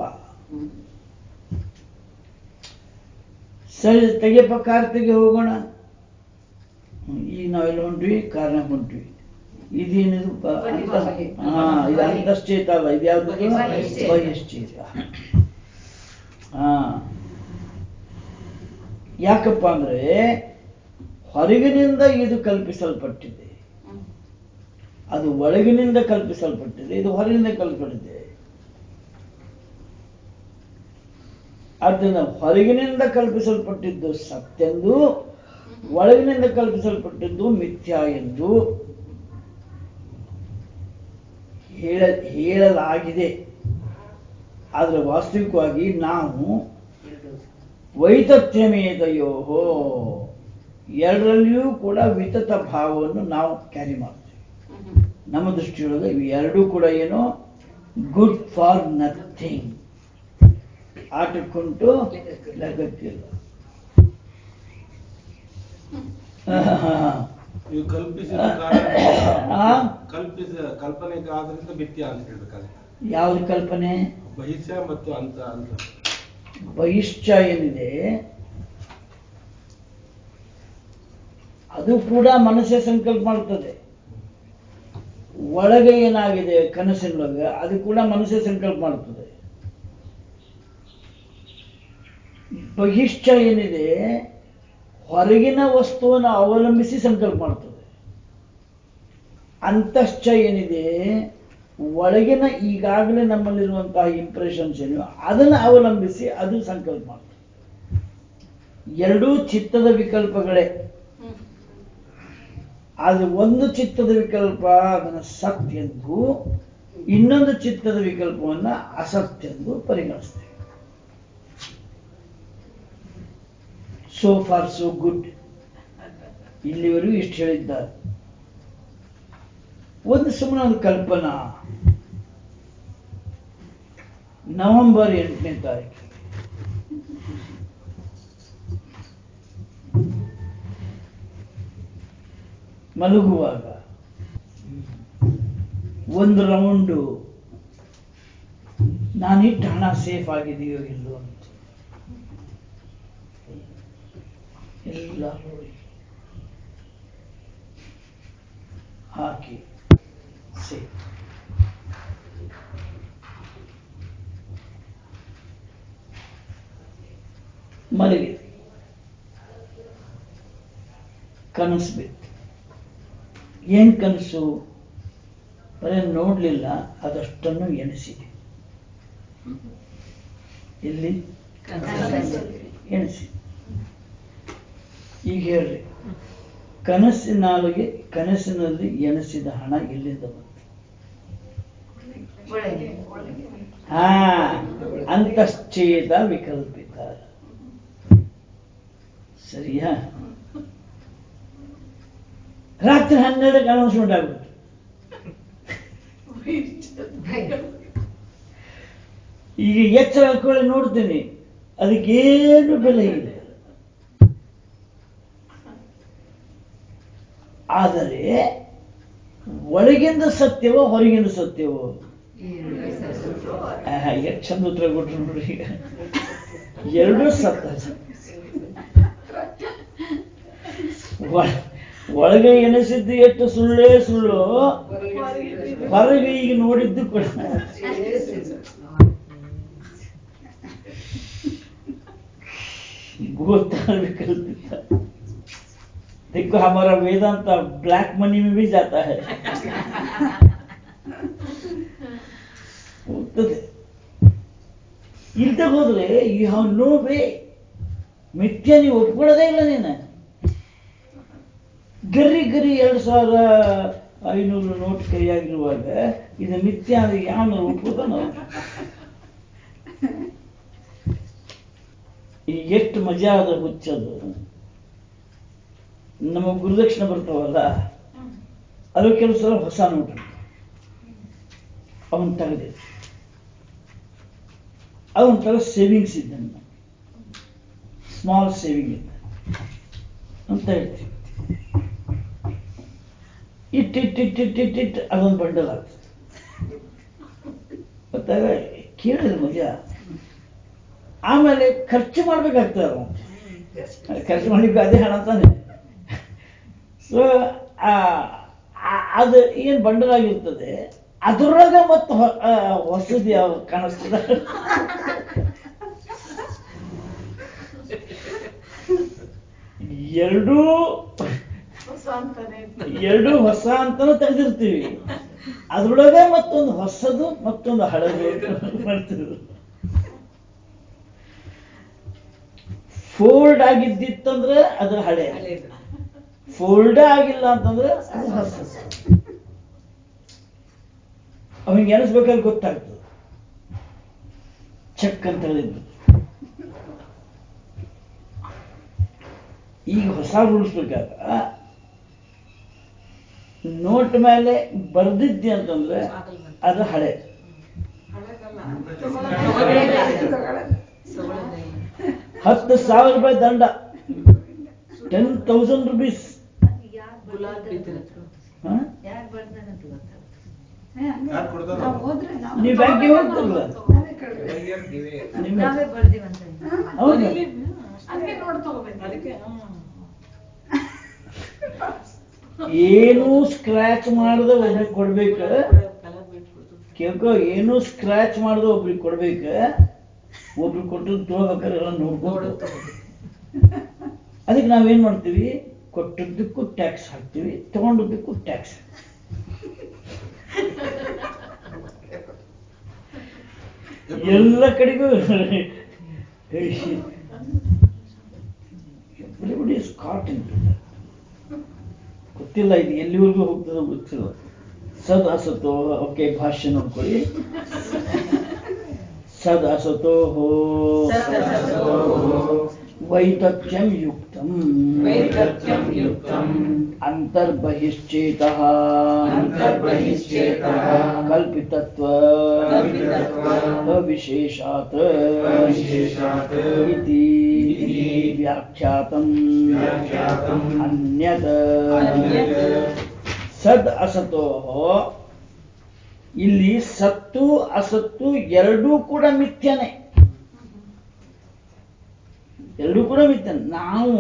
[SPEAKER 1] ಸರಿ ತೆಗೆಯಪ್ಪ ಕಾರ್ ತೆಗೆ ಹೋಗೋಣ ಹ್ಮ್, ಈಗ ನಾವೆಲ್ಲ ಹೊಂಟ್ವಿ ಕಾರ್ನಾಗ ಹೊಂಟ್ವಿ ಇದೇನಿದು ಬ- ಅಂತ ಹಾ ಇದು ಅಂತಶ್ಚೇತ ಅಲ್ಲ ಇದು ಯಾವ್ದು
[SPEAKER 2] ಬಹಿಶ್ಚೇತ.
[SPEAKER 1] ಬಹಿಶ್ಚೇತ ಹಾ ಯಾಕಪ್ಪ ಅಂದ್ರೆ ಹೊರಗಿನಿಂದ ಇದು ಕಲ್ಪಿಸಲ್ಪಟ್ಟಿದೆ ಅದು ಒಳಗಿನಿಂದ ಕಲ್ಪಿಸಲ್ಪಟ್ಟಿದೆ ಇದು ಹೊರಗಿನಿಂದ ಕಲ್ಪಟ್ಟಿದೆ ಆದ್ದರಿಂದ ಹೊರಗಿನಿಂದ ಕಲ್ಪಿಸಲ್ಪಟ್ಟಿದ್ದು ಸತ್ಯೆಂದು ಒಳಗಿನಿಂದ ಕಲ್ಪಿಸಲ್ಪಟ್ಟಿದ್ದು ಮಿಥ್ಯಾ ಎಂದು ಹೇಳ ಹೇಳಲಾಗಿದೆ ಆದರೆ ವಾಸ್ತವಿಕವಾಗಿ ನಾವು ವೈತಥ್ಯಮೇತಯೋ ಎರಡರಲ್ಲಿಯೂ ಕೂಡ ವಿತತ ಭಾವವನ್ನು ನಾವು ಕ್ಯಾರಿ ಮಾಡ್ತೀವಿ ನಮ್ಮ ದೃಷ್ಟಿಯೊಳಗೆ ಇವು ಎರಡೂ ಕೂಡ ಏನು ಗುಡ್ ಫಾರ್ ನಥಿಂಗ್ ಆಟಕ್ಕುಂಟು ಲೆಕ್ಕಕ್ಕಿಲ್ಲ
[SPEAKER 3] ನೀವು ಕಲ್ಪಿಸಿದ ಕಾರಣ
[SPEAKER 1] ಆ?
[SPEAKER 3] ಕಲ್ಪಿಸಿದ ಕಲ್ಪನೆಗೆ ಆದ್ರಿಂದ ಮಿಥ್ಯ ಅಂತ ಹೇಳ್ಬೇಕಾದ್ರೆ
[SPEAKER 1] ಯಾವ್ದು ಕಲ್ಪನೆ
[SPEAKER 3] ಬಹಿಷ್ಯ ಮತ್ತು ಅಂತ ಅಂತ
[SPEAKER 1] ಬಹಿಶ್ಚ ಏನಿದೆ ಅದು ಕೂಡ ಮನಸ್ಸೇ ಸಂಕಲ್ಪ ಮಾಡ್ತದೆ ಒಳಗೆ ಏನಾಗಿದೆ ಕನಸಿನೊಳಗೆ ಅದು ಕೂಡ ಮನಸ್ಸೇ ಸಂಕಲ್ಪ ಮಾಡ್ತದೆ ಬಹಿಶ್ಚ ಏನಿದೆ ಹೊರಗಿನ ವಸ್ತುವನ್ನು ಅವಲಂಬಿಸಿ ಸಂಕಲ್ಪ ಮಾಡ್ತದೆ ಅಂತಶ್ಚ ಏನಿದೆ ಒಳಗಿನ ಈಗಾಗಲೇ ನಮ್ಮಲ್ಲಿರುವಂತಹ ಇಂಪ್ರೆಷನ್ಸ್ ಏನು ಅದನ್ನು ಅವಲಂಬಿಸಿ ಅದು ಸಂಕಲ್ಪ ಮಾಡ್ತದೆ ಎರಡೂ ಚಿತ್ತದ ವಿಕಲ್ಪಗಳೇ ಆದ್ರೆ ಒಂದು ಚಿತ್ತದ ವಿಕಲ್ಪ ಅದನ್ನು ಸತ್ಯೆಂದು ಇನ್ನೊಂದು ಚಿತ್ತದ ವಿಕಲ್ಪವನ್ನ ಅಸತ್ಯೆಂದು ಪರಿಗಣಿಸ್ತೇವೆ ಸೋ ಫಾರ್ ಸೋ ಗುಡ್ ಇಲ್ಲಿವರೆಗೂ ಇಷ್ಟು ಹೇಳಿದ್ದಾರೆ ಒಂದು ಸುಮ್ಮನೆ ಒಂದು ಕಲ್ಪನಾ ನವೆಂಬರ್ ಎಂಟನೇ ತಾರೀಕು ಮಲಗುವಾಗ ಒಂದು ರೌಂಡು ನಾನಿಟ್ಟು ಹಣ ಸೇಫ್ ಆಗಿದೆಯೋ ಇಲ್ಲೋ ಅಂತ ಎಲ್ಲ ನೋಡಿ ಹಾಕಿ ಸೇಫ್ ಮಲಗಿದೆ ಕನಸು ಬಿತ್ತು ಏನ್ ಕನಸು ಬರೀ ನೋಡ್ಲಿಲ್ಲ ಅದಷ್ಟನ್ನು ಎಣಿಸಿದೆ ಇಲ್ಲಿ ಎಣಿಸಿ ಈಗ ಹೇಳ್ರಿ ಕನಸಿನಾಲಿಗೆ ಕನಸಿನಲ್ಲಿ ಎಣಿಸಿದ ಹಣ ಎಲ್ಲಿಂದ ಬಂತು
[SPEAKER 2] ಒಳಗೆ
[SPEAKER 1] ಹಾ ಅಂತಶ್ಚೇದ ವಿಕಲ್ಪಿತ ಸರಿಯಾ ರಾತ್ರಿ ಹನ್ನೆರಡಕ್ಕೆ ಅನೌನ್ಸ್ಮೆಂಟ್ ಆಗ್ಬಿಟ್ಟು ಈಗ ಎಚ್ಚರ ಹಾಕೊಳ್ಳಿ ನೋಡ್ತೀನಿ ಅದಕ್ಕೇನು ಬೆಲೆ ಇಲ್ಲ ಆದರೆ ಒಳಗಿಂದ ಸತ್ಯವೋ ಹೊರಗಿಂದ ಸತ್ಯವೋ ಆಹಾ, ಎಷ್ಟು ಚಂದ ಉತ್ತರ ಕೊಟ್ರು ನೋಡ್ರಿ ಈಗ ಎರಡೂ ಸತ್ತ ಒಳ- ಒಳಗೆ ಎನಿಸಿದ್ದು ಎಷ್ಟು ಸುಳ್ಳೇ ಸುಳ್ಳು ಹೊರಗೆ ಈಗ ನೋಡಿದ್ದು ಕೂಡ ಗೊತ್ತಾಗಬೇಕಲ್ಪಿತ देखो हमारा वेदांत ब्लैक मनी में भी जाता है ಹೋಗ್ತದೆ ಇಲ್ದ ಹೋದ್ರೆ ಯು ಹ್ಯಾವ್ ನೋ ವೇ ಮಿಥ್ಯ ನೀವು ಒಪ್ಕೊಳ್ಳೋದೇ ಇಲ್ಲ ನೀನು ಗರಿ ಗರಿ ಎರಡು ಸಾವಿರ ಐನೂರು ನೋಟ್ ಕೈಯಾಗಿರುವಾಗ ಇದು ಮಿಥ್ಯ ಅಂದ್ರೆ ಯಾವ ಒಪ್ಕೋತಾನ ಈಗ ಎಷ್ಟು ಮಜಾ ಅದ ಹುಚ್ಚದು ನಮ್ಮ ಗುರುದಕ್ಷಿಣೆ ಬರ್ತಾವಲ್ಲ ಅದು ಕೆಲವು ಸಲ ಹೊಸ ನೋಟ್ ಅವನ್ ತೆಗೆದೆ ಅದೊಂಥರ ಸೇವಿಂಗ್ಸ್ ಇದ್ದಂಗೆ ಸ್ಮಾಲ್ ಸೇವಿಂಗ್ ಇದ್ದ ಅಂತ ಹೇಳ್ತೀವಿ ಇಟ್ಟು ಇಟ್ಟು ಇಟ್ಟು ಇಟ್ಟು ಇಟ್ಟು ಇಟ್ಟು ಅದೊಂದು ಬಂಡಲ್ ಆಗ್ತದೆ ಗೊತ್ತಾಗ ಕೇಳಿದ್ರೆ ಮಜಾ ಆಮೇಲೆ ಖರ್ಚು ಮಾಡ್ಬೇಕಾಗ್ತದೆ ಅವನು ಖರ್ಚು ಮಾಡ್ಲಿಕ್ಕೆ ಅದೇ ಹಣ ತಾನೆ ಸೊ ಅದು ಏನು ಬಂಡಲ್ ಆಗಿರ್ತದೆ ಅದರೊಳಗೆ ಮತ್ತೆ ಹೊ- ಆ, ಹೊಸದು ಯಾವ ಕಾಣಿಸ್ತದ ಎರಡೂ ಎರಡೂ ಹೊಸ ಅಂತಾನು ತೆಗೆದಿರ್ತೀವಿ ಅದ್ರೊಳಗೆ ಮತ್ತೊಂದು ಹೊಸದು ಮತ್ತೊಂದು ಹಳದು ಅಂತ ಮಾಡ್ತೀವಿ ಫೋಲ್ಡ್ ಆಗಿದ್ದಿತ್ತಂದ್ರೆ ಅದು ಹಳೆ ಫೋಲ್ಡ್ ಆಗಿಲ್ಲ ಅಂತಂದ್ರೆ ಅದು ಹೊಸದು ಅವನಿಗೆ ಎಣಿಸ್ಬೇಕಾದ್ರೆ ಗೊತ್ತಾಗ್ತದೆ ಚೆಕ್ ಅಂತ ಹೇಳಿದ್ದು ಈಗ ಹೊಸ ರೂಲ್ಸ್ ಬೇಕಾಗ ನೋಟ್ ಮೇಲೆ ಬರ್ದಿದ್ದಿ ಅಂತಂದ್ರೆ ಅದು ಹಳೆ ಹತ್ತು ಸಾವಿರ ರೂಪಾಯಿ ದಂಡ ಟೆನ್ ತೌಸಂಡ್ ರುಪೀಸ್
[SPEAKER 2] ಯಾಕೆ ಬರ್ತಾನಂತ ಗೊತ್ತಾಗ್ತದೆ
[SPEAKER 3] ಯಾರ್ ಕೊಡ್ತಾರ?
[SPEAKER 4] ನಾವು ಹೋದ್ರೆ ನಾವು
[SPEAKER 1] ನೀವು ಬ್ಯಾಂಕಿಗೆ ಹೋಗ್ತಿರಲ್ಲ
[SPEAKER 4] ನಾವೇ ಕೇಳ್ಬೇಕು.
[SPEAKER 1] ನಿಮ್ಮ
[SPEAKER 2] ನಾವೇ ಬರ್ದಿವಂತ
[SPEAKER 1] ಹೌದು
[SPEAKER 4] ಅದಕ್ಕೆ ನೋಡಿ ತಗೋಬೇಕು
[SPEAKER 1] ಏನು ಸ್ಕ್ರಾಚ್ ಮಾಡದ ಒಬ್ರಿಗೆ ಕೊಡ್ಬೇಕು ಕೇಳ್ಕೊ ಏನು ಸ್ಕ್ರಾಚ್ ಮಾಡದ ಒಬ್ರಿಗೆ ಕೊಡ್ಬೇಕು ಒಬ್ರಿಗೆ ಕೊಟ್ಟು ತಗೋಬೇಕಾದ್ರೆ ಎಲ್ಲ ನೋಡ್ಕೊಂಡು ಅದಕ್ಕೆ ನಾವೇನ್ ಮಾಡ್ತೀವಿ ಕೊಟ್ಟದ್ದಕ್ಕೂ ಟ್ಯಾಕ್ಸ್ ಹಾಕ್ತೀವಿ ತಗೊಂಡದ್ದಕ್ಕೂ ಟ್ಯಾಕ್ಸ್ ಎಲ್ಲ ಕಡೆಗೂ ಎವ್ರಿಬಡಿ ಇಸ್ ಕಾಟ್ ಇನ್ ಗೊತ್ತಿಲ್ಲ ಇದು ಎಲ್ಲಿವರೆಗೂ ಹೋಗ್ತದೋ ಗೊತ್ತಿಲ್ಲ ಸದ್ ಅಸತೋ ಓಕೆ ಭಾಷ್ಯ ನೋಡ್ಕೊಳ್ಳಿ ಸದ್ ಅಸತೋ ಹೋ
[SPEAKER 2] ಸದ್ ಅಸತೋ
[SPEAKER 1] ವೈತಥ್ಯಂ ಯುಕ್ತಂ
[SPEAKER 5] ವೈತಥ್ಯಂ ಯುಕ್ತಂ
[SPEAKER 1] ಅಂತರ್ಬಹಿಶ್ಚೇತಃ
[SPEAKER 5] ಅಂತರ್ಬಹಿಶ್ಚೇತಃ
[SPEAKER 1] ಕಲ್ಪಿತತ್ವ
[SPEAKER 5] ಕಲ್ಪಿತತ್ವ
[SPEAKER 1] ಅವಿಶೇಷಾತ್
[SPEAKER 5] ಅವಿಶೇಷಾತ್
[SPEAKER 1] ಇತಿ
[SPEAKER 5] ಇತಿ
[SPEAKER 1] ವ್ಯಾಖ್ಯಾತಂ
[SPEAKER 5] ವ್ಯಾಖ್ಯಾತಂ
[SPEAKER 1] ಅನ್ಯತ್
[SPEAKER 5] ಅನ್ಯತ್
[SPEAKER 1] ಸದ್ ಅಸತೋ ಇಲ್ಲಿ ಸತ್ತು ಅಸತ್ತು ಎರಡೂ ಕೂಡ ಮಿಥ್ಯನೆ ಎರಡೂ ಕೂಡ ಮಿಥ್ಯನೆ ನಾವು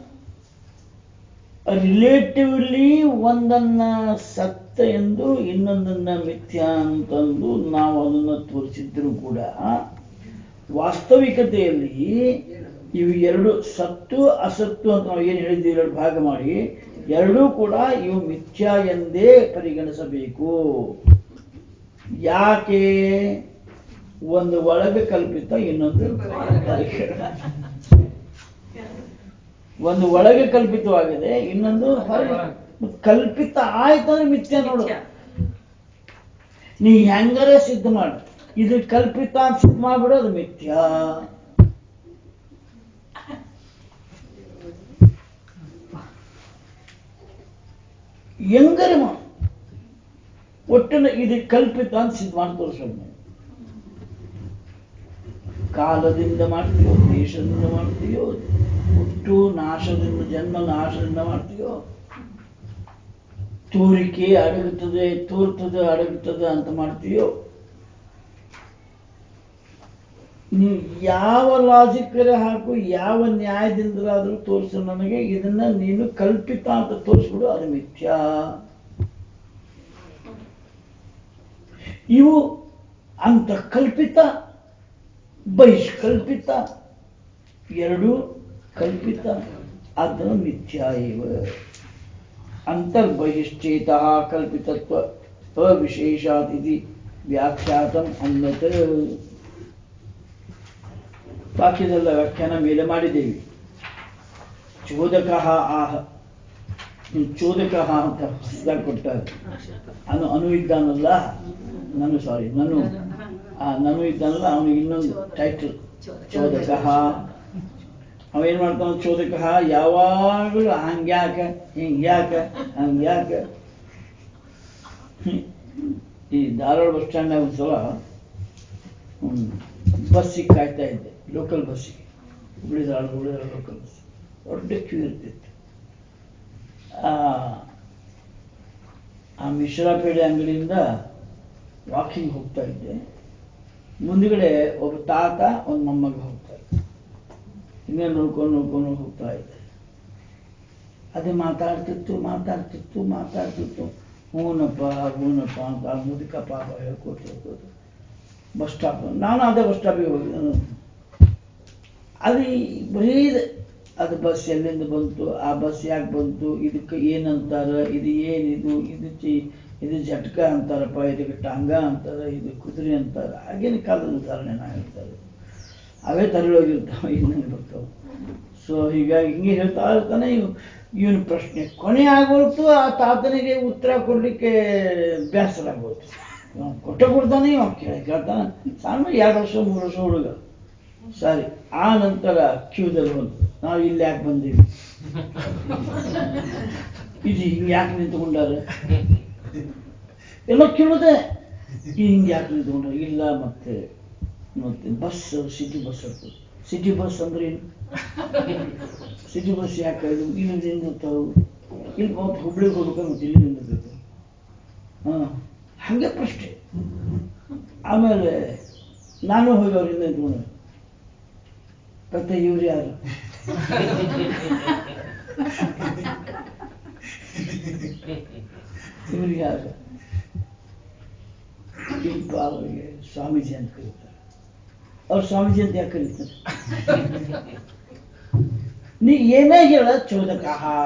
[SPEAKER 1] ರಿಲೇಟಿವ್ಲಿ ಒಂದನ್ನ ಸತ್ತ ಎಂದು ಇನ್ನೊಂದನ್ನ ಮಿಥ್ಯ ಅಂತಂದು ನಾವು ಅದನ್ನು ತೋರಿಸಿದ್ರು ಕೂಡ ವಾಸ್ತವಿಕತೆಯಲ್ಲಿ ಇವು ಎರಡು ಸತ್ತು ಅಸತ್ತು ಅಂತ ನಾವು ಏನು ಹೇಳಿದ್ದೀವಿ ಎರಡು ಭಾಗ ಮಾಡಿ ಎರಡೂ ಕೂಡ ಇವು ಮಿಥ್ಯ ಎಂದೇ ಪರಿಗಣಿಸಬೇಕು ಯಾಕೆ ಒಂದು ಒಳಗೆ ಕಲ್ಪಿತ ಇನ್ನೊಂದು ಹೊರಗೆ. ಒಂದು ಒಳಗೆ ಕಲ್ಪಿತವಾಗಿದೆ ಇನ್ನೊಂದು ಹೊರಗೆ ಮತ್ತ್ ಕಲ್ಪಿತ ಆಯ್ತಂದ್ರೆ ಮಿಥ್ಯ ನೋಡು ನೀ ಹೆಂಗಾರೆ ಸಿದ್ಧ ಮಾಡು ಇದು ಕಲ್ಪಿತ ಅಂತ ಸಿದ್ಧ ಮಾಡ್ಬಿಡು ಅದು ಮಿಥ್ಯ ಹೆಂಗಾರೆ ಮಾಡು ಒಟ್ಟಿನ ಇದು ಕಲ್ಪಿತ ಅಂತ ಸಿದ್ಧ ಮಾಡಿ ತೋರಿಸೋದು ನಾವು. ಕಾಲದಿಂದ ಮಾಡ್ತೀಯೋ ದೇಶದಿಂದ ಮಾಡ್ತೀಯೋ ಹುಟ್ಟು ನಾಶದಿಂದ ಜನ್ಮ ನಾಶದಿಂದ ಮಾಡ್ತೀಯೋ ತೋರಿಕೆ ಅಡಗುತ್ತದೆ ತೋರ್ತದೆ ಅಡಗುತ್ತದೆ ಅಂತ ಮಾಡ್ತೀಯೋ ನೀವು ಯಾವ ಲಾಜಿಕರೆ ಹಾಕು ಯಾವ ನ್ಯಾಯದಿಂದಲಾದರೂ ತೋರಿಸು ನನಗೆ ಇದನ್ನ ನೀನು ಕಲ್ಪಿತ ಅಂತ ತೋರಿಸ್ಬಿಡು ಅದು ಮಿಥ್ಯಾ ಇವು ಅಂತ ಕಲ್ಪಿತ ಬಹಿಷ್ಕಲ್ಪಿತ ಎರಡು ಕಲ್ಪಿತ ಅದನ್ನು ಮಿಥ್ಯಾ ಇವ ಅಂತರ್ಬಹಿಶ್ಚೇತ ಕಲ್ಪಿತತ್ವ ಅವಿಶೇಷಾತ್ ಇತಿ ವ್ಯಾಖ್ಯಾತಂ ಅನ್ಯತ್ ವಾಕ್ಯದಲ್ಲ ವ್ಯಾಖ್ಯಾನ ಮೇಲೆ ಮಾಡಿದ್ದೇವೆ ಚೋದಕ ಆಹ ಈ ಚೋದಕ ಅಂತ ಹೊಸದಾಗಿ ಕೊಟ್ಟಾರೆ ಅನು ಅನು ಇದ್ದಾನಲ್ಲ ನಾನು ಸಾರಿ ನಾನು ಆ ನಾನು ಇದ್ದಾನಲ್ಲ ಅವನಿಗೆ ಇನ್ನೊಂದು ಟೈಟಲ್ ಚೋದಕ ಅವ ಏನ್ ಮಾಡ್ತಾನ ಚೋದಕ ಯಾವಾಗಲೂ ಹಂಗ್ಯಾಕ ಹಿಂಗ್ಯಾಕ ಹಂಗ್ಯಾಕ ಈ ಧಾರವಾಡ ಬಸ್ ಸ್ಟ್ಯಾಂಡ್ನಾಗ ಒಂದ್ಸಲ ಬಸ್ಸಿಗೆ ಕಾಯ್ತಾ ಇದ್ದೆ ಲೋಕಲ್ ಬಸ್ಸಿಗೆ ಹುಬ್ಳಿ ಧಾರವಾಡ ಹುಬ್ಳಿ ಧಾರವಾಡ ಲೋಕಲ್ ಬಸ್ ದೊಡ್ಡ ಕ್ಯೂ ಇರ್ತಿತ್ತು ಆ ಆ ಮಿಶ್ರಾಪೇಟೆ ಅಂಗಡಿಯಿಂದ ವಾಕಿಂಗ್ ಹೋಗ್ತಾ ಇದ್ದೆ ಮುಂದ್ಗಡೆ ಒಬ್ಬ ತಾತ ಒಂದು ಮೊಮ್ಮಗ ಹೋಗ್ತಾ ಇದ್ದೆ ಹಿಂಗೆ ನೋಡ್ಕೊಂಡು ನೋಡ್ಕೊಂಡು ಹೋಗ್ತಾ ಇದ್ದೆ ಅದೇ ಮಾತಾಡ್ತಿತ್ತು ಮಾತಾಡ್ತಿತ್ತು ಮಾತಾಡ್ತಿತ್ತು ಹೂನಪ್ಪ ಹೂನಪ್ಪ ಅಂತ ಆ ಮುದುಕ ಪಾಪ ಹೇಳ್ಕೊತ ಹೇಳ್ಕೊತ ಬಸ್ ಸ್ಟಾಪ್ ನಾನು ಅದೇ ಬಸ್ ಸ್ಟಾಪಿಗೆ ಹೋಗಿದ್ದೆ ಅದು ಈ ಬರೀ ಇದೆ. ಅದು ಬಸ್ ಎಲ್ಲಿಂದ ಬಂತು ಆ ಬಸ್ ಯಾಕೆ ಬಂತು ಇದಕ್ಕೆ ಏನಂತಾರ ಇದು ಏನಿದು ಇದು ಚಿ ಇದು ಜಟ್ಕ ಅಂತಾರಪ್ಪ ಇದಕ್ಕೆ ಟಾಂಗ ಅಂತಾರ ಇದು ಕುದುರೆ ಅಂತಾರ ಆಗಿನ ಕಾಲದ ಉದಾಹರಣೆ ನಾ ಹೇಳ್ತಾರೆ ಅವೇ ತರಳೋಗಿರ್ತಾವೆ ಇನ್ನೇನು ಬರ್ತಾವೆ ಸೊ ಹೀಗಾಗಿ ಹಿಂಗೆ ಹೇಳ್ತಾ ಇರ್ತಾನೆ ಇವ್ ಇವನ ಪ್ರಶ್ನೆ ಕೊನೆ ಆಗೋಯ್ತು ಆ ತಾತನಿಗೆ ಉತ್ತರ ಕೊಡ್ಲಿಕ್ಕೆ ಬೇಸರ ಆಗೋಯ್ತು ಇವ ಕೊಟ್ಟ ಕೊಡ್ತಾನೆ ಇವ ಕೇಳಿ ಕೇಳ್ತಾನೆ ಸಣ್ಣ ಎರಡು ವರ್ಷ ಮೂರು ವರ್ಷ ಹುಡುಗ ಸರಿ ಆ ನಂತರ ಕ್ಯೂದಲ್ಲಿ ಬಂತು ನಾವು ಇಲ್ಲಿ ಯಾಕೆ ಬಂದೀವಿ ಇದು ಹಿಂಗೆ ಯಾಕೆ ನಿಂತ್ಕೊಂಡಾರ ಎಲ್ಲ ಕೇಳುದೆ ಹಿಂಗೆ ಯಾಕೆ ನಿಂತ್ಕೊಂಡಾರ ಇಲ್ಲ ಮತ್ತೆ ಮತ್ತೆ ಬಸ್ ಸಿಟಿ ಬಸ್ ಇರ್ತದೆ ಸಿಟಿ ಬಸ್ ಅಂದ್ರೆ ಏನು ಸಿಟಿ ಬಸ್ ಯಾಕೆ ಇದು ಇಲ್ಲಿ ನಿಂದಿರ್ತಾವು ಇಲ್ಲಿ ಮತ್ತೆ ಹುಬ್ಳಿಗೆ ಹೋಗ್ಬೇಕು ಮತ್ತೆ ಇಲ್ಲಿ ನಿಂದಿರ್ಬೇಕು ಹಾಂ ಹಾಗೆ ಪ್ರಶ್ನೆ ಆಮೇಲೆ ನಾನು ಹೋಗಿ ಅವ್ರಿಂದ ನಿಂತ್ಕೊಂಡೆ ಮತ್ತೆ ಇವ್ರು ಯಾರು ಇವ್ರು ಯಾರು ಇಲ್ಪ ಅವರಿಗೆ ಸ್ವಾಮೀಜಿ ಅಂತ ಕರೀತಾರೆ ಅವ್ರು ಸ್ವಾಮೀಜಿ ಅಂತ ಯಾಕೆ ಕರೀತಾರೆ ನೀ ಏನೇ ಹೇಳ ಚೋದಕ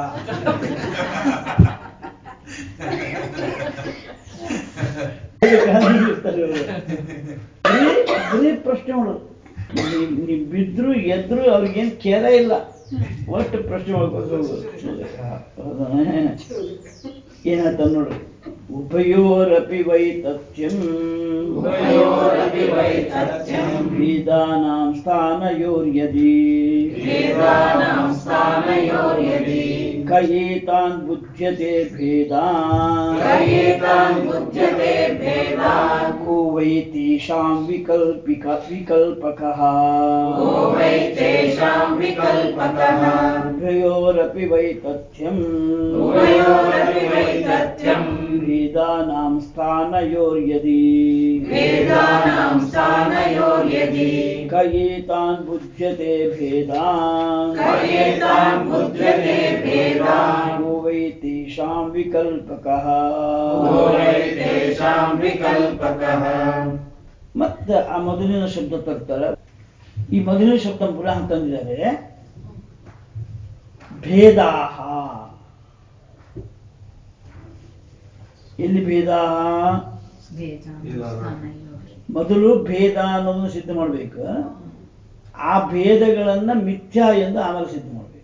[SPEAKER 1] ಬರೀ ಪ್ರಶ್ನೆ ಮಾಡೋದು ನೀ- ನೀ ಬಿದ್ರು ಎದ್ರು ಅವ್ರಿಗೇನು ಕೇರ ಇಲ್ಲ ಒಟ್ಟು ಪ್ರಶ್ನೆ ಮಾಡ್ಕೊಂಡು ಹೋಗೋದು ಚೋದಕ ಹೌದಾನೆ? ಏನಾಯ್ತ ನೋಡ್ರಿ ಉಭಯೋರಪಿ ವೈತಥ್ಯಂ
[SPEAKER 5] ಉಭಯೋರಪಿ ವೈತಥ್ಯಂ
[SPEAKER 1] ವೇದಾನಾಂ ಸ್ಥಾನಯೋರ್ಯದಿ
[SPEAKER 5] ವೇದಾನಾಂ ಸ್ಥಾನಯೋರ್ಯದಿ
[SPEAKER 1] ಕಯೇತಾನ್ ಬುಧ್ಯತೆ ಭೇದಾನ್
[SPEAKER 5] ಕಯೇತಾನ್ ಬುಧ್ಯತೆ ಭೇದಾನ್
[SPEAKER 1] को वै तेषां विकल्पिक विकल्पकः
[SPEAKER 5] को वै तेषां विकल्पकः
[SPEAKER 1] उभयोरपि वैतथ्यम्
[SPEAKER 5] उभयोरपि वैतथ्यम्
[SPEAKER 1] वेदानां स्थानयोर्यदि
[SPEAKER 5] वेदानां स्थानयोर्यदि
[SPEAKER 1] कयेतान् बुध्यते भेदान्
[SPEAKER 5] कयेतान् बुध्यते भेदान्
[SPEAKER 1] को वै तेषां विकल्पकः
[SPEAKER 5] को वै तेषां विकल्पकः
[SPEAKER 1] ಮತ್ತೆ ಆ ಮೊದಲಿನ ಶಬ್ದ ತರ್ತಾರೆ ಈ ಮೊದಲಿನ ಶಬ್ದ ಪುನಃ ತಂದಿದ್ದಾರೆ ಭೇದಾಹ ಎಲ್ಲಿ ಭೇದಾಹ ಮೊದಲು ಭೇದ ಅನ್ನೋದನ್ನು ಸಿದ್ಧ ಮಾಡಬೇಕು ಆ ಭೇದಗಳನ್ನ ಮಿಥ್ಯಾ ಎಂದು ಆಮೇಲೆ ಸಿದ್ಧ ಮಾಡಬೇಕು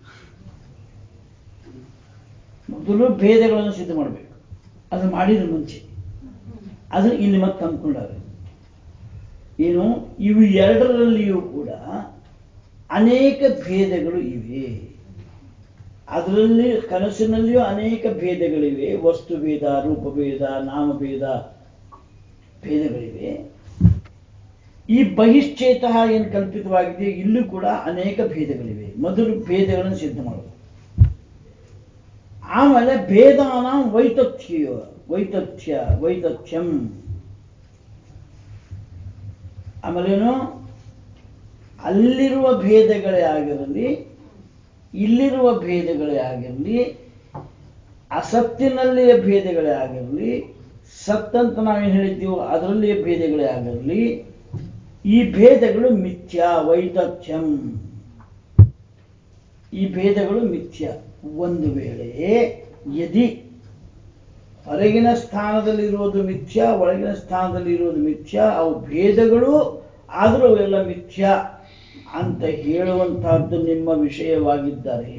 [SPEAKER 1] ಮೊದಲು ಭೇದಗಳನ್ನು ಸಿದ್ಧ ಮಾಡಬೇಕು ಅದು ಮಾಡಿದ ಮುಂಚೆ ಅದನ್ನು ಇಲ್ಲಿ ಮತ್ತೆ ತಂದ್ಕೊಂಡಾರೆ ಏನು ಇವು ಎರಡರಲ್ಲಿಯೂ ಕೂಡ ಅನೇಕ ಭೇದಗಳು ಇವೆ ಅದರಲ್ಲಿ ಕನಸಿನಲ್ಲಿಯೂ ಅನೇಕ ಭೇದಗಳಿವೆ ವಸ್ತು ಭೇದ ರೂಪಭೇದ ನಾಮಭೇದ ಭೇದಗಳಿವೆ ಈ ಬಹಿಶ್ಚೇತ ಏನು ಕಲ್ಪಿತವಾಗಿದೆ ಇಲ್ಲೂ ಕೂಡ ಅನೇಕ ಭೇದಗಳಿವೆ ಮೊದಲು ಭೇದಗಳನ್ನು ಸಿದ್ಧ ಮಾಡೋದು ಆಮೇಲೆ ಭೇದಾನ ವೈತಥ್ಯ ವೈತಥ್ಯ ವೈತಥ್ಯಂ ಆಮೇಲೇನು ಅಲ್ಲಿರುವ ಭೇದಗಳೇ ಆಗಿರಲಿ ಇಲ್ಲಿರುವ ಭೇದಗಳೇ ಆಗಿರಲಿ ಅಸತ್ತಿನಲ್ಲಿಯ ಭೇದಗಳೇ ಆಗಿರಲಿ ಸತ್ತಂತ ನಾವೇನು ಹೇಳಿದ್ದೀವೋ ಅದರಲ್ಲಿಯ ಭೇದಗಳೇ ಆಗಿರಲಿ ಈ ಭೇದಗಳು ಮಿಥ್ಯ ವೈತಥ್ಯಂ ಈ ಭೇದಗಳು ಮಿಥ್ಯ ಒಂದು ವೇಳೆ ಯದಿ ಹೊರಗಿನ ಸ್ಥಾನದಲ್ಲಿರುವುದು ಮಿಥ್ಯ ಒಳಗಿನ ಸ್ಥಾನದಲ್ಲಿ ಇರುವುದು ಮಿಥ್ಯ ಅವು ಭೇದಗಳು ಆದರೂ ಅವೆಲ್ಲ ಮಿಥ್ಯ ಅಂತ ಹೇಳುವಂತಹದ್ದು ನಿಮ್ಮ ವಿಷಯವಾಗಿದ್ದರೆ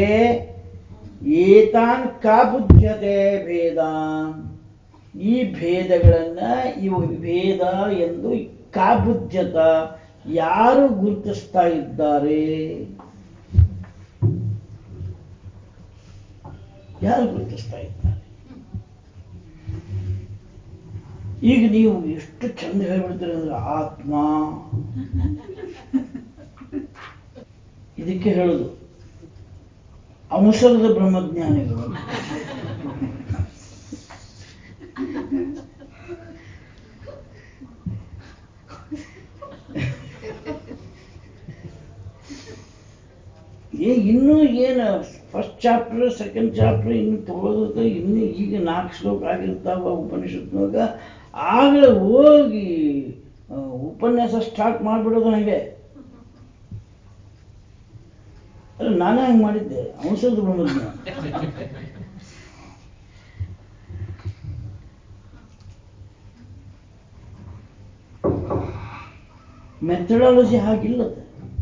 [SPEAKER 1] ಏತಾನ್ ಕಾ ಬುದ್ಧತೆ ಭೇದಾನ್ ಈ ಭೇದಗಳನ್ನ ಇವು ಭೇದ ಎಂದು ಕಾ ಬುದ್ಧತ ಯಾರು ಗುರುತಿಸ್ತಾ ಇದ್ದಾರೆ ಯಾರು ಗುರುತಿಸ್ತಾ ಇದ್ದಾರೆ ಈಗ ನೀವು ಎಷ್ಟು ಚಂದ ಹೇಳ್ಬಿಡ್ತೀರಿ ಅಂದ್ರೆ ಆತ್ಮ ಇದಕ್ಕೆ ಹೇಳುದು ಅವಸರದ ಬ್ರಹ್ಮಜ್ಞಾನಿಗಳು ಏ ಇನ್ನೂ ಏನು ಫಸ್ಟ್ ಚಾಪ್ಟರ್ ಸೆಕೆಂಡ್ ಚಾಪ್ಟರ್ ಇನ್ನು ತಗೊಳ್ಳೋದು ಇನ್ನು ಈಗ ನಾಲ್ಕು ಶ್ಲೋಕ ಆಗಿರ್ತಾವ ಉಪನಿಷತ್ನಾಗ ಆಗಲೇ ಹೋಗಿ ಆ, ಉಪನ್ಯಾಸ ಸ್ಟಾರ್ಟ್ ಮಾಡಿಬಿಡೋದು ಹಂಗೆ ಅಲ್ಲ ನಾನೇ ಹಂಗೆ ಮಾಡಿದ್ದೆ ಅವಸರದ ಬ್ರಹ್ಮಜ್ಞಾನ ಮೆಥಡಾಲಜಿ ಹಾಗಿಲ್ಲದ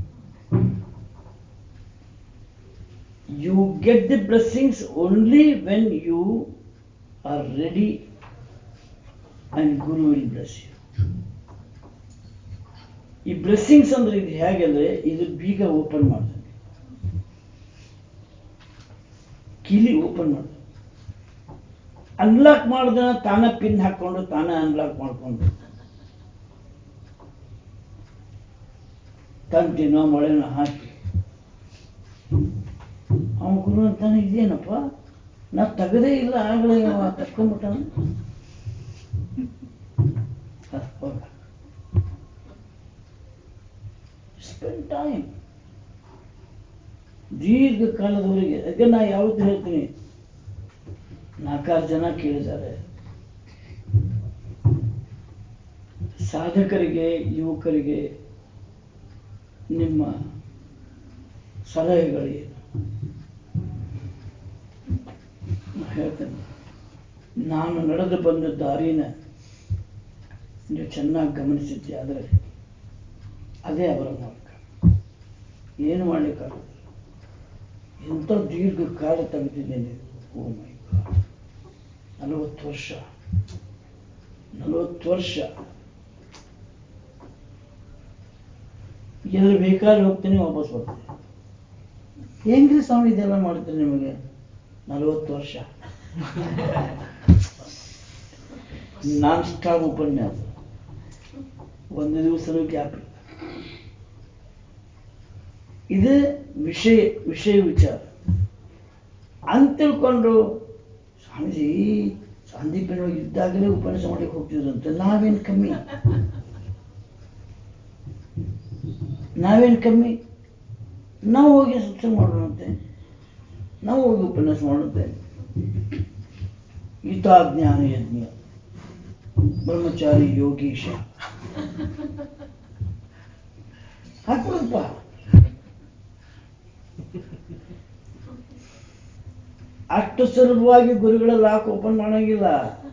[SPEAKER 1] you get the blessings only when you are ready and Guru will bless you. ಈ ಬ್ಲೆಸ್ಸಿಂಗ್ಸ್ ಅಂದ್ರೆ ಇದು ಹೇಗೆಂದ್ರೆ ಇದು ಬೀಗ ಓಪನ್ ಮಾಡ್ದಂಗೆ ಕೀಲಿ ಓಪನ್ ಮಾಡ್ದಂಗೆ ಅನ್ಲಾಕ್ ಮಾಡ್ದ ತಾನೇ ಪಿನ್ ಹಾಕೊಂಡು ತಾನೇ ಅನ್ಲಾಕ್ ಮಾಡ್ಕೊಂಡು ತಂತಿನೋ ಮೊಳೆನೋ ಹಾಕಿ ಅವನ ಗುರು ಅಂತಾನೆ ಇದೇನಪ್ಪ ನಾ ತೆಗದೇ ಇಲ್ಲ ಆಗಲೇ ತಕ್ಕೊಂಬಿಟ್ಟ ಸ್ಪೆಂಡ್ ಟೈಮ್ ದೀರ್ಘ ಕಾಲದವರೆಗೆ ಅದಕ್ಕೆ ನಾ ಯಾವತ್ತೂ ಹೇಳ್ತೀನಿ ನಾಲ್ಕಾರು ಜನ ಕೇಳಿದ್ದಾರೆ ಸಾಧಕರಿಗೆ ಯುವಕರಿಗೆ ನಿಮ್ಮ ಸಲಹೆಗಳೇನು ನಾ ಹೇಳ್ತೇನೆ ನಾನು ನಡೆದು ಬಂದ ದಾರಿನ ನೀವು ಚೆನ್ನಾಗಿ ಗಮನಿಸಿದ್ದೆ ಆದರೆ ಅದೇ ಅವರ ಮಾರ್ಗ ಏನು ಮಾಡಲಿಕ್ಕಾಗಲ್ಲ ಎಂಥ ದೀರ್ಘ ಕಾಲ ತೆಗೆದಿದ್ದೇನೆ ಓ ಮೈ ಗಾಡ್ ನಲವತ್ತು ವರ್ಷ ನಲವತ್ತು ವರ್ಷ ಎಲ್ಲಿ ಬೇಕಾದ್ರೆ ಹೋಗ್ತೀನಿ ವಾಪಸ್ ಬರ್ತೀನಿ ಹೆಂಗ್ರಿ ಸ್ವಾಮಿ ಇದೆಲ್ಲ ಮಾಡ್ತೀರಿ ನಿಮಗೆ ನಲವತ್ತು ವರ್ಷ ನಾನ್ ಸ್ಟಾಪ್ ಉಪನ್ಯಾಸ ಒಂದು ದಿವಸನೂ ಗ್ಯಾಪ್ ಇಲ್ಲ ಇದು ವಿಷಯ ವಿಷಯ ವಿಚಾರ ಅಂತ ತಿಳ್ಕೊಂಡು ಸ್ವಾಮೀಜಿ ಸಂದೀಪಿನೊಳಗೆ ಇದ್ದಾಗಲೇ ಉಪನ್ಯಾಸ ಮಾಡಲಿಕ್ಕೆ ಹೋಗ್ತಿದ್ರಂತೆ ನಾವೇನು ಕಮ್ಮಿ ನಾವೇನು ಕಮ್ಮಿ ನಾವು ಹೋಗಿ ಸತ್ಸಂಗ ಮಾಡೋಣಂತೆ ನಾವು ಹೋಗಿ ಉಪನ್ಯಾಸ ಮಾಡೋಣಂತೆ ಗೀತಾಜ್ಞಾನ ಯಜ್ಞ ಬ್ರಹ್ಮಚಾರಿ ಯೋಗೀಶ ಹಾಕೊಳಪ್ಪ ಅಷ್ಟು ಸುಲಭವಾಗಿ ಗುರುಗಳ ಲಾಕ್ ಓಪನ್ ಮಾಡಂಗಿಲ್ಲ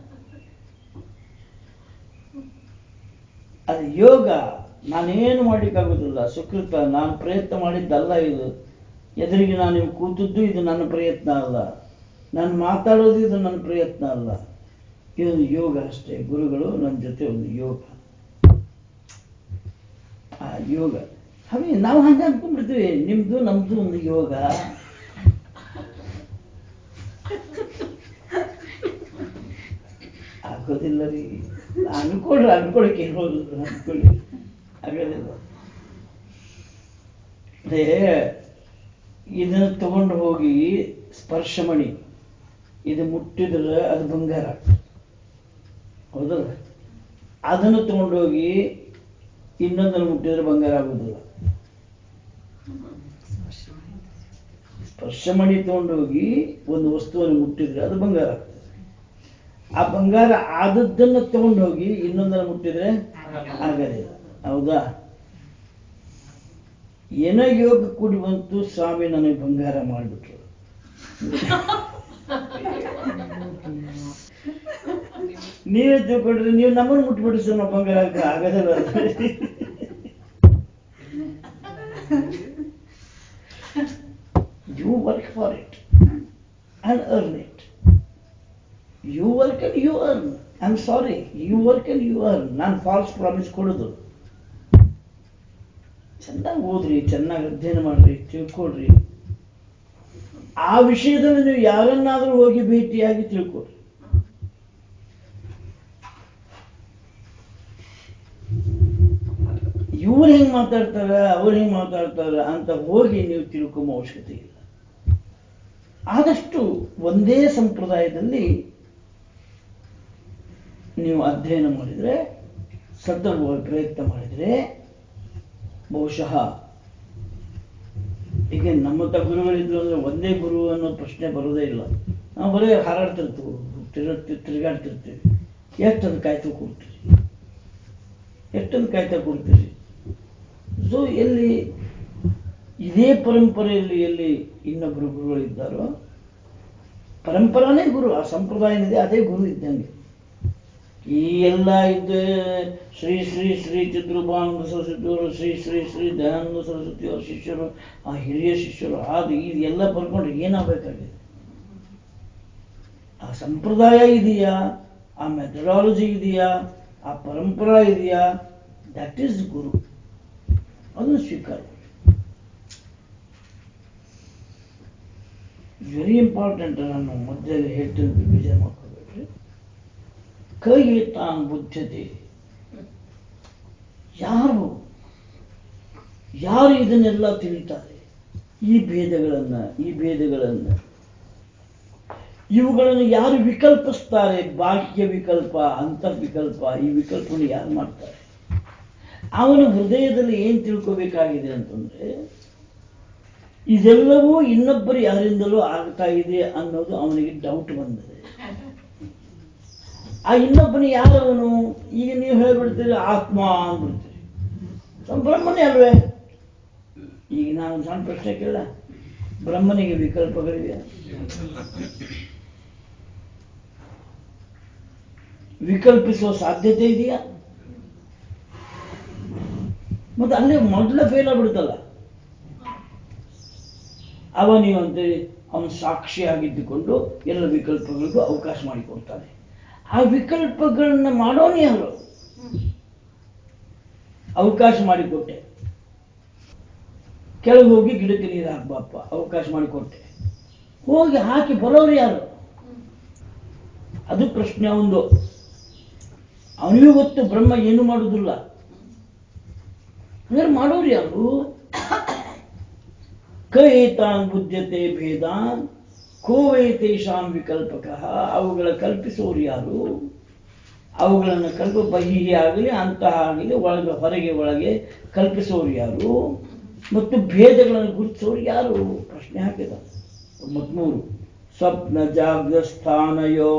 [SPEAKER 1] ಅದು ಯೋಗ ನಾನೇನು ಮಾಡ್ಲಿಕ್ಕಾಗೋದಿಲ್ಲ ಸುಕೃತ ನಾನು ಪ್ರಯತ್ನ ಮಾಡಿದ್ದಲ್ಲ ಇದು ಎದುರಿಗೆ ನಾನು ಕೂತದ್ದು ಇದು ನನ್ನ ಪ್ರಯತ್ನ ಅಲ್ಲ ನಾನು ಮಾತಾಡೋದು ಇದು ನನ್ನ ಪ್ರಯತ್ನ ಅಲ್ಲ ಇದೊಂದು ಯೋಗ ಅಷ್ಟೇ ಗುರುಗಳು ನನ್ನ ಜೊತೆ ಒಂದು ಯೋಗ ಆ ಯೋಗ ಹಾಗೆ ನಾವು ಹಂಗೆ ಅನ್ಕೊಂಡ್ಬಿಡ್ತೀವಿ ನಿಮ್ದು ನಮ್ದು ಒಂದು ಯೋಗ ಆಗೋದಿಲ್ಲ ರೀ ಅನ್ಕೊಳ್ರಿ ಅನ್ಕೊಳಕ್ಕೆ ಏನು ಹೋಗುದು ಅನ್ಕೊಳ್ಳಿ ಆಗೋದಿಲ್ಲ ಅದೇ ಇದನ್ನ ತಗೊಂಡು ಹೋಗಿ ಸ್ಪರ್ಶಮಣಿ ಇದು ಮುಟ್ಟಿದ್ರೆ ಅದು ಬಂಗಾರ ಹೌದಲ್ಲ ಅದನ್ನು ತಗೊಂಡೋಗಿ ಇನ್ನೊಂದನ್ನು ಮುಟ್ಟಿದ್ರೆ ಬಂಗಾರ ಆಗುದಿಲ್ಲ ಸ್ಪರ್ಶಮಣಿ ತಗೊಂಡೋಗಿ ಒಂದು ವಸ್ತುವನ್ನು ಮುಟ್ಟಿದ್ರೆ ಅದು ಬಂಗಾರ ಆಗ್ತದೆ ಆ ಬಂಗಾರ ಆದದ್ದನ್ನು ತಗೊಂಡು ಹೋಗಿ ಇನ್ನೊಂದನ್ನು ಮುಟ್ಟಿದ್ರೆ ಆಗೋದಿಲ್ಲ ಹೌದಾ ಏನೋ ಯೋಗ ಕೂಡಿ ಬಂತು ಸ್ವಾಮಿ ನನಗೆ ಬಂಗಾರ ಮಾಡಿಬಿಟ್ರು ನೀವೇ ತಿಳ್ಕೊಂಡ್ರೆ ನೀವು ನಮ್ಮನ್ನು ಮುಟ್ಬಿಟ್ಟು ಸರ್ ನಾವು ಬಂಗಾರ ಹಾಕ ಆಗೋದಿಲ್ಲ you work for it and earn it you work and you earn I am sorry you work and you earn ನಾನು ಫಾಲ್ಸ್ ಪ್ರಾಮಿಸ್ ಕೊಡೋದು ಚೆನ್ನಾಗಿ ಓದ್ರಿ ಚೆನ್ನಾಗಿ ಅಧ್ಯಯನ ಮಾಡ್ರಿ ತಿಳ್ಕೊಡ್ರಿ ಆ ವಿಷಯದಲ್ಲಿ ನೀವು ಯಾರನ್ನಾದ್ರೂ ಹೋಗಿ ಭೇಟಿಯಾಗಿ ತಿಳ್ಕೊಡ್ರಿ ಇವ್ರು ಹೆಂಗ್ ಮಾತಾಡ್ತಾರ ಅವ್ರು ಹೆಂಗ್ ಮಾತಾಡ್ತಾರ ಅಂತ ಹೋಗಿ ನೀವು ತಿಳ್ಕೊಂಬ ಅವಶ್ಯಕತೆ ಇಲ್ಲ ಆದಷ್ಟು ಒಂದೇ ಸಂಪ್ರದಾಯದಲ್ಲಿ ನೀವು ಅಧ್ಯಯನ ಮಾಡಿದರೆ ಸತತವಾಗಿ ಪ್ರಯತ್ನ ಮಾಡಿದರೆ ಬಹುಶಃ ಈಗ ನಮ್ಮ ತ ಗುರುಗಳಿದ್ರು ಅಂದ್ರೆ ಒಂದೇ ಗುರು ಅನ್ನೋ ಪ್ರಶ್ನೆ ಬರೋದೇ ಇಲ್ಲ ನಾವು ಬರೀ ಹಾರಾಡ್ತಿರ್ತೀವಿ ತಿರು ತಿರುಗಾಡ್ತಿರ್ತೀವಿ ಎಷ್ಟನ್ನು ಕಾಯ್ತಾ ಕೊಡ್ತೀರಿ ಎಷ್ಟನ್ನು ಕಾಯ್ತಾ ಕೊಡ್ತೀರಿ ಸೊ ಎಲ್ಲಿ ಇದೇ ಪರಂಪರೆಯಲ್ಲಿ ಎಲ್ಲಿ ಇನ್ನೊಬ್ಬರು ಗುರುಗಳಿದ್ದಾರೋ ಪರಂಪರಾನೇ ಗುರು ಆ ಸಂಪ್ರದಾಯ ಏನಿದೆ ಅದೇ ಗುರು ಇದ್ದಂಗೆ ಈ ಎಲ್ಲ ಇದ್ದ ಶ್ರೀ ಶ್ರೀ ಶ್ರೀ ಚಿತ್ರೂಪಾನಂದ ಸರಸ್ವತಿಯವರು ಶ್ರೀ ಶ್ರೀ ಶ್ರೀ ದಯಾನಂದ ಸರಸ್ವತಿಯವರ ಶಿಷ್ಯರು ಆ ಹಿರಿಯ ಶಿಷ್ಯರು ಅದು ಇದು ಎಲ್ಲ ಬರ್ಕೊಂಡ್ರೆ ಏನಾಗಬೇಕಾಗಿದೆ ಆ ಸಂಪ್ರದಾಯ ಇದೆಯಾ ಆ ಮೆಥಡಾಲಜಿ ಇದೆಯಾ ಆ ಪರಂಪರಾ ಇದೆಯಾ ದಟ್ ಈಸ್ ಗುರು ಅದನ್ನು ಸ್ವೀಕಾರ ಮಾಡಿ ವೆರಿ ಇಂಪಾರ್ಟೆಂಟ್ ನಾನು ಮಧ್ಯದಲ್ಲಿ ಹೇಳ್ತೀನಿ ವಿಜಯ ಮಾಡ್ಕೋಬೇಡ್ರಿ ಕೈಗೆ ತಾನು ಬುದ್ಧತೆ ಯಾರು ಯಾರು ಇದನ್ನೆಲ್ಲ ತಿಳಿತಾರೆ ಈ ಭೇದಗಳನ್ನ ಈ ಭೇದಗಳನ್ನ ಇವುಗಳನ್ನು ಯಾರು ವಿಕಲ್ಪಿಸ್ತಾರೆ ಬಾಹ್ಯ ವಿಕಲ್ಪ ಅಂತರ್ವಿಕಲ್ಪ ಈ ವಿಕಲ್ಪವನ್ನು ಯಾರು ಮಾಡ್ತಾರೆ ಅವನ ಹೃದಯದಲ್ಲಿ ಏನ್ ತಿಳ್ಕೋಬೇಕಾಗಿದೆ ಅಂತಂದ್ರೆ ಇದೆಲ್ಲವೂ ಇನ್ನೊಬ್ಬರು ಯಾರಿಂದಲೂ ಆಗ್ತಾ ಇದೆ ಅನ್ನೋದು ಅವನಿಗೆ ಡೌಟ್ ಬಂದಿದೆ ಆ ಇನ್ನೊಬ್ಬನ ಯಾರವನು ಈಗ ನೀವು ಹೇಳ್ಬಿಡ್ತೀರಿ ಆತ್ಮ ಅಂದ್ಬಿಡ್ತೀರಿ ಸೊ ಬ್ರಹ್ಮನೇ ಅಲ್ವೇ ಈಗ ನಾನು ಒಂದು ಸಣ್ಣ ಪ್ರಶ್ನೆ ಕೇಳ ಬ್ರಹ್ಮನಿಗೆ ವಿಕಲ್ಪಗಳಿವೆ ವಿಕಲ್ಪಿಸುವ ಸಾಧ್ಯತೆ ಇದೆಯಾ ಮತ್ತೆ ಅಲ್ಲೇ ಮೊದಲೇ ಫೇಲ್ ಆಗ್ಬಿಡುತ್ತಲ್ಲ ಅವ ನೀವು ಅಂತೀರಿ ಅವನು ಸಾಕ್ಷಿಯಾಗಿದ್ದುಕೊಂಡು ಎಲ್ಲ ವಿಕಲ್ಪಗಳಿಗೂ ಅವಕಾಶ ಮಾಡಿಕೊಡ್ತಾನೆ ಆ ವಿಕಲ್ಪಗಳನ್ನ ಮಾಡೋನೇ ಯಾರು ಅವಕಾಶ ಮಾಡಿಕೊಟ್ಟೆ ಕೆಳಗೆ ಹೋಗಿ ಗಿಡಕ್ಕೆ ನೀರು ಹಾಕ್ಬಾಪ ಅವಕಾಶ ಮಾಡಿಕೊಟ್ಟೆ ಹೋಗಿ ಹಾಕಿ ಬರೋರು ಯಾರು ಅದು ಪ್ರಶ್ನೆ ಒಂದು ಅವನಿಗೂ ಗೊತ್ತು ಬ್ರಹ್ಮ ಏನು ಮಾಡುವುದಿಲ್ಲ ಹಂಗಾರೆ ಮಾಡೋರು ಯಾರು ಕ ಏತಾನ್ ಬುದ್ಧತೆ ಭೇದಾನ್ ಕೋವೇ ತೇಷಾಂ ವಿಕಲ್ಪಕ ಅವುಗಳ ಕಲ್ಪಿಸುವವರು ಯಾರು ಅವುಗಳನ್ನು ಕಲ್ಪ ಬಹಿ ಆಗಲಿ ಅಂತಹ ಆಗಲಿ ಒಳಗೆ ಹೊರಗೆ ಒಳಗೆ ಕಲ್ಪಿಸುವವರು ಯಾರು ಮತ್ತು ಭೇದಗಳನ್ನು ಗುರುತಿಸುವವರು ಯಾರು ಪ್ರಶ್ನೆ ಹಾಕಿದ ತೊಂಬತ್ಮೂರು ಸ್ವಪ್ನ ಜಾಗ್ರಸ್ಥಾನಯೋ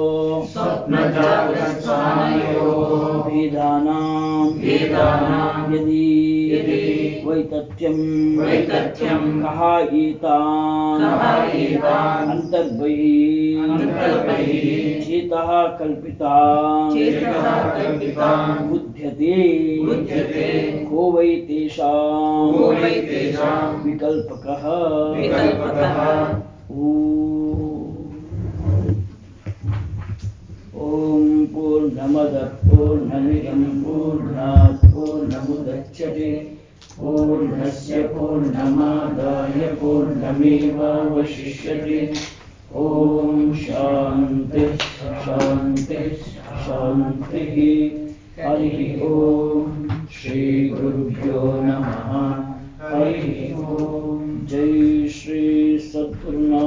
[SPEAKER 5] स्वप्नजागृत्स्थानयोः
[SPEAKER 1] भेदानां
[SPEAKER 5] भेदानां
[SPEAKER 1] यदि
[SPEAKER 5] यदि
[SPEAKER 1] वैतथ्यं
[SPEAKER 5] वैतथ्यं
[SPEAKER 1] कः एतान्
[SPEAKER 5] कः एतान्
[SPEAKER 1] अन्तर्बहिः
[SPEAKER 5] अन्तर्बहिः
[SPEAKER 1] चेतः कल्पितान्
[SPEAKER 5] चेतः कल्पितान्
[SPEAKER 1] बुध्यते
[SPEAKER 5] बुध्यते
[SPEAKER 1] को वै तेषां
[SPEAKER 5] को वै तेषां
[SPEAKER 1] विकल्पकः
[SPEAKER 5] विकल्पकः
[SPEAKER 1] ॐ पूर्णमदः पूर्णमिदं पूर्णात् पूर्णमुदच्यते पूर्णस्य पूर्णमादाय पूर्णमेवावशिष्यते ॐ शान्तिः शान्तिः शान्तिः हरिः ॐ श्रीगुरुभ्यो नमः हरिः ॐ जय श्री सद्गुरुनाथ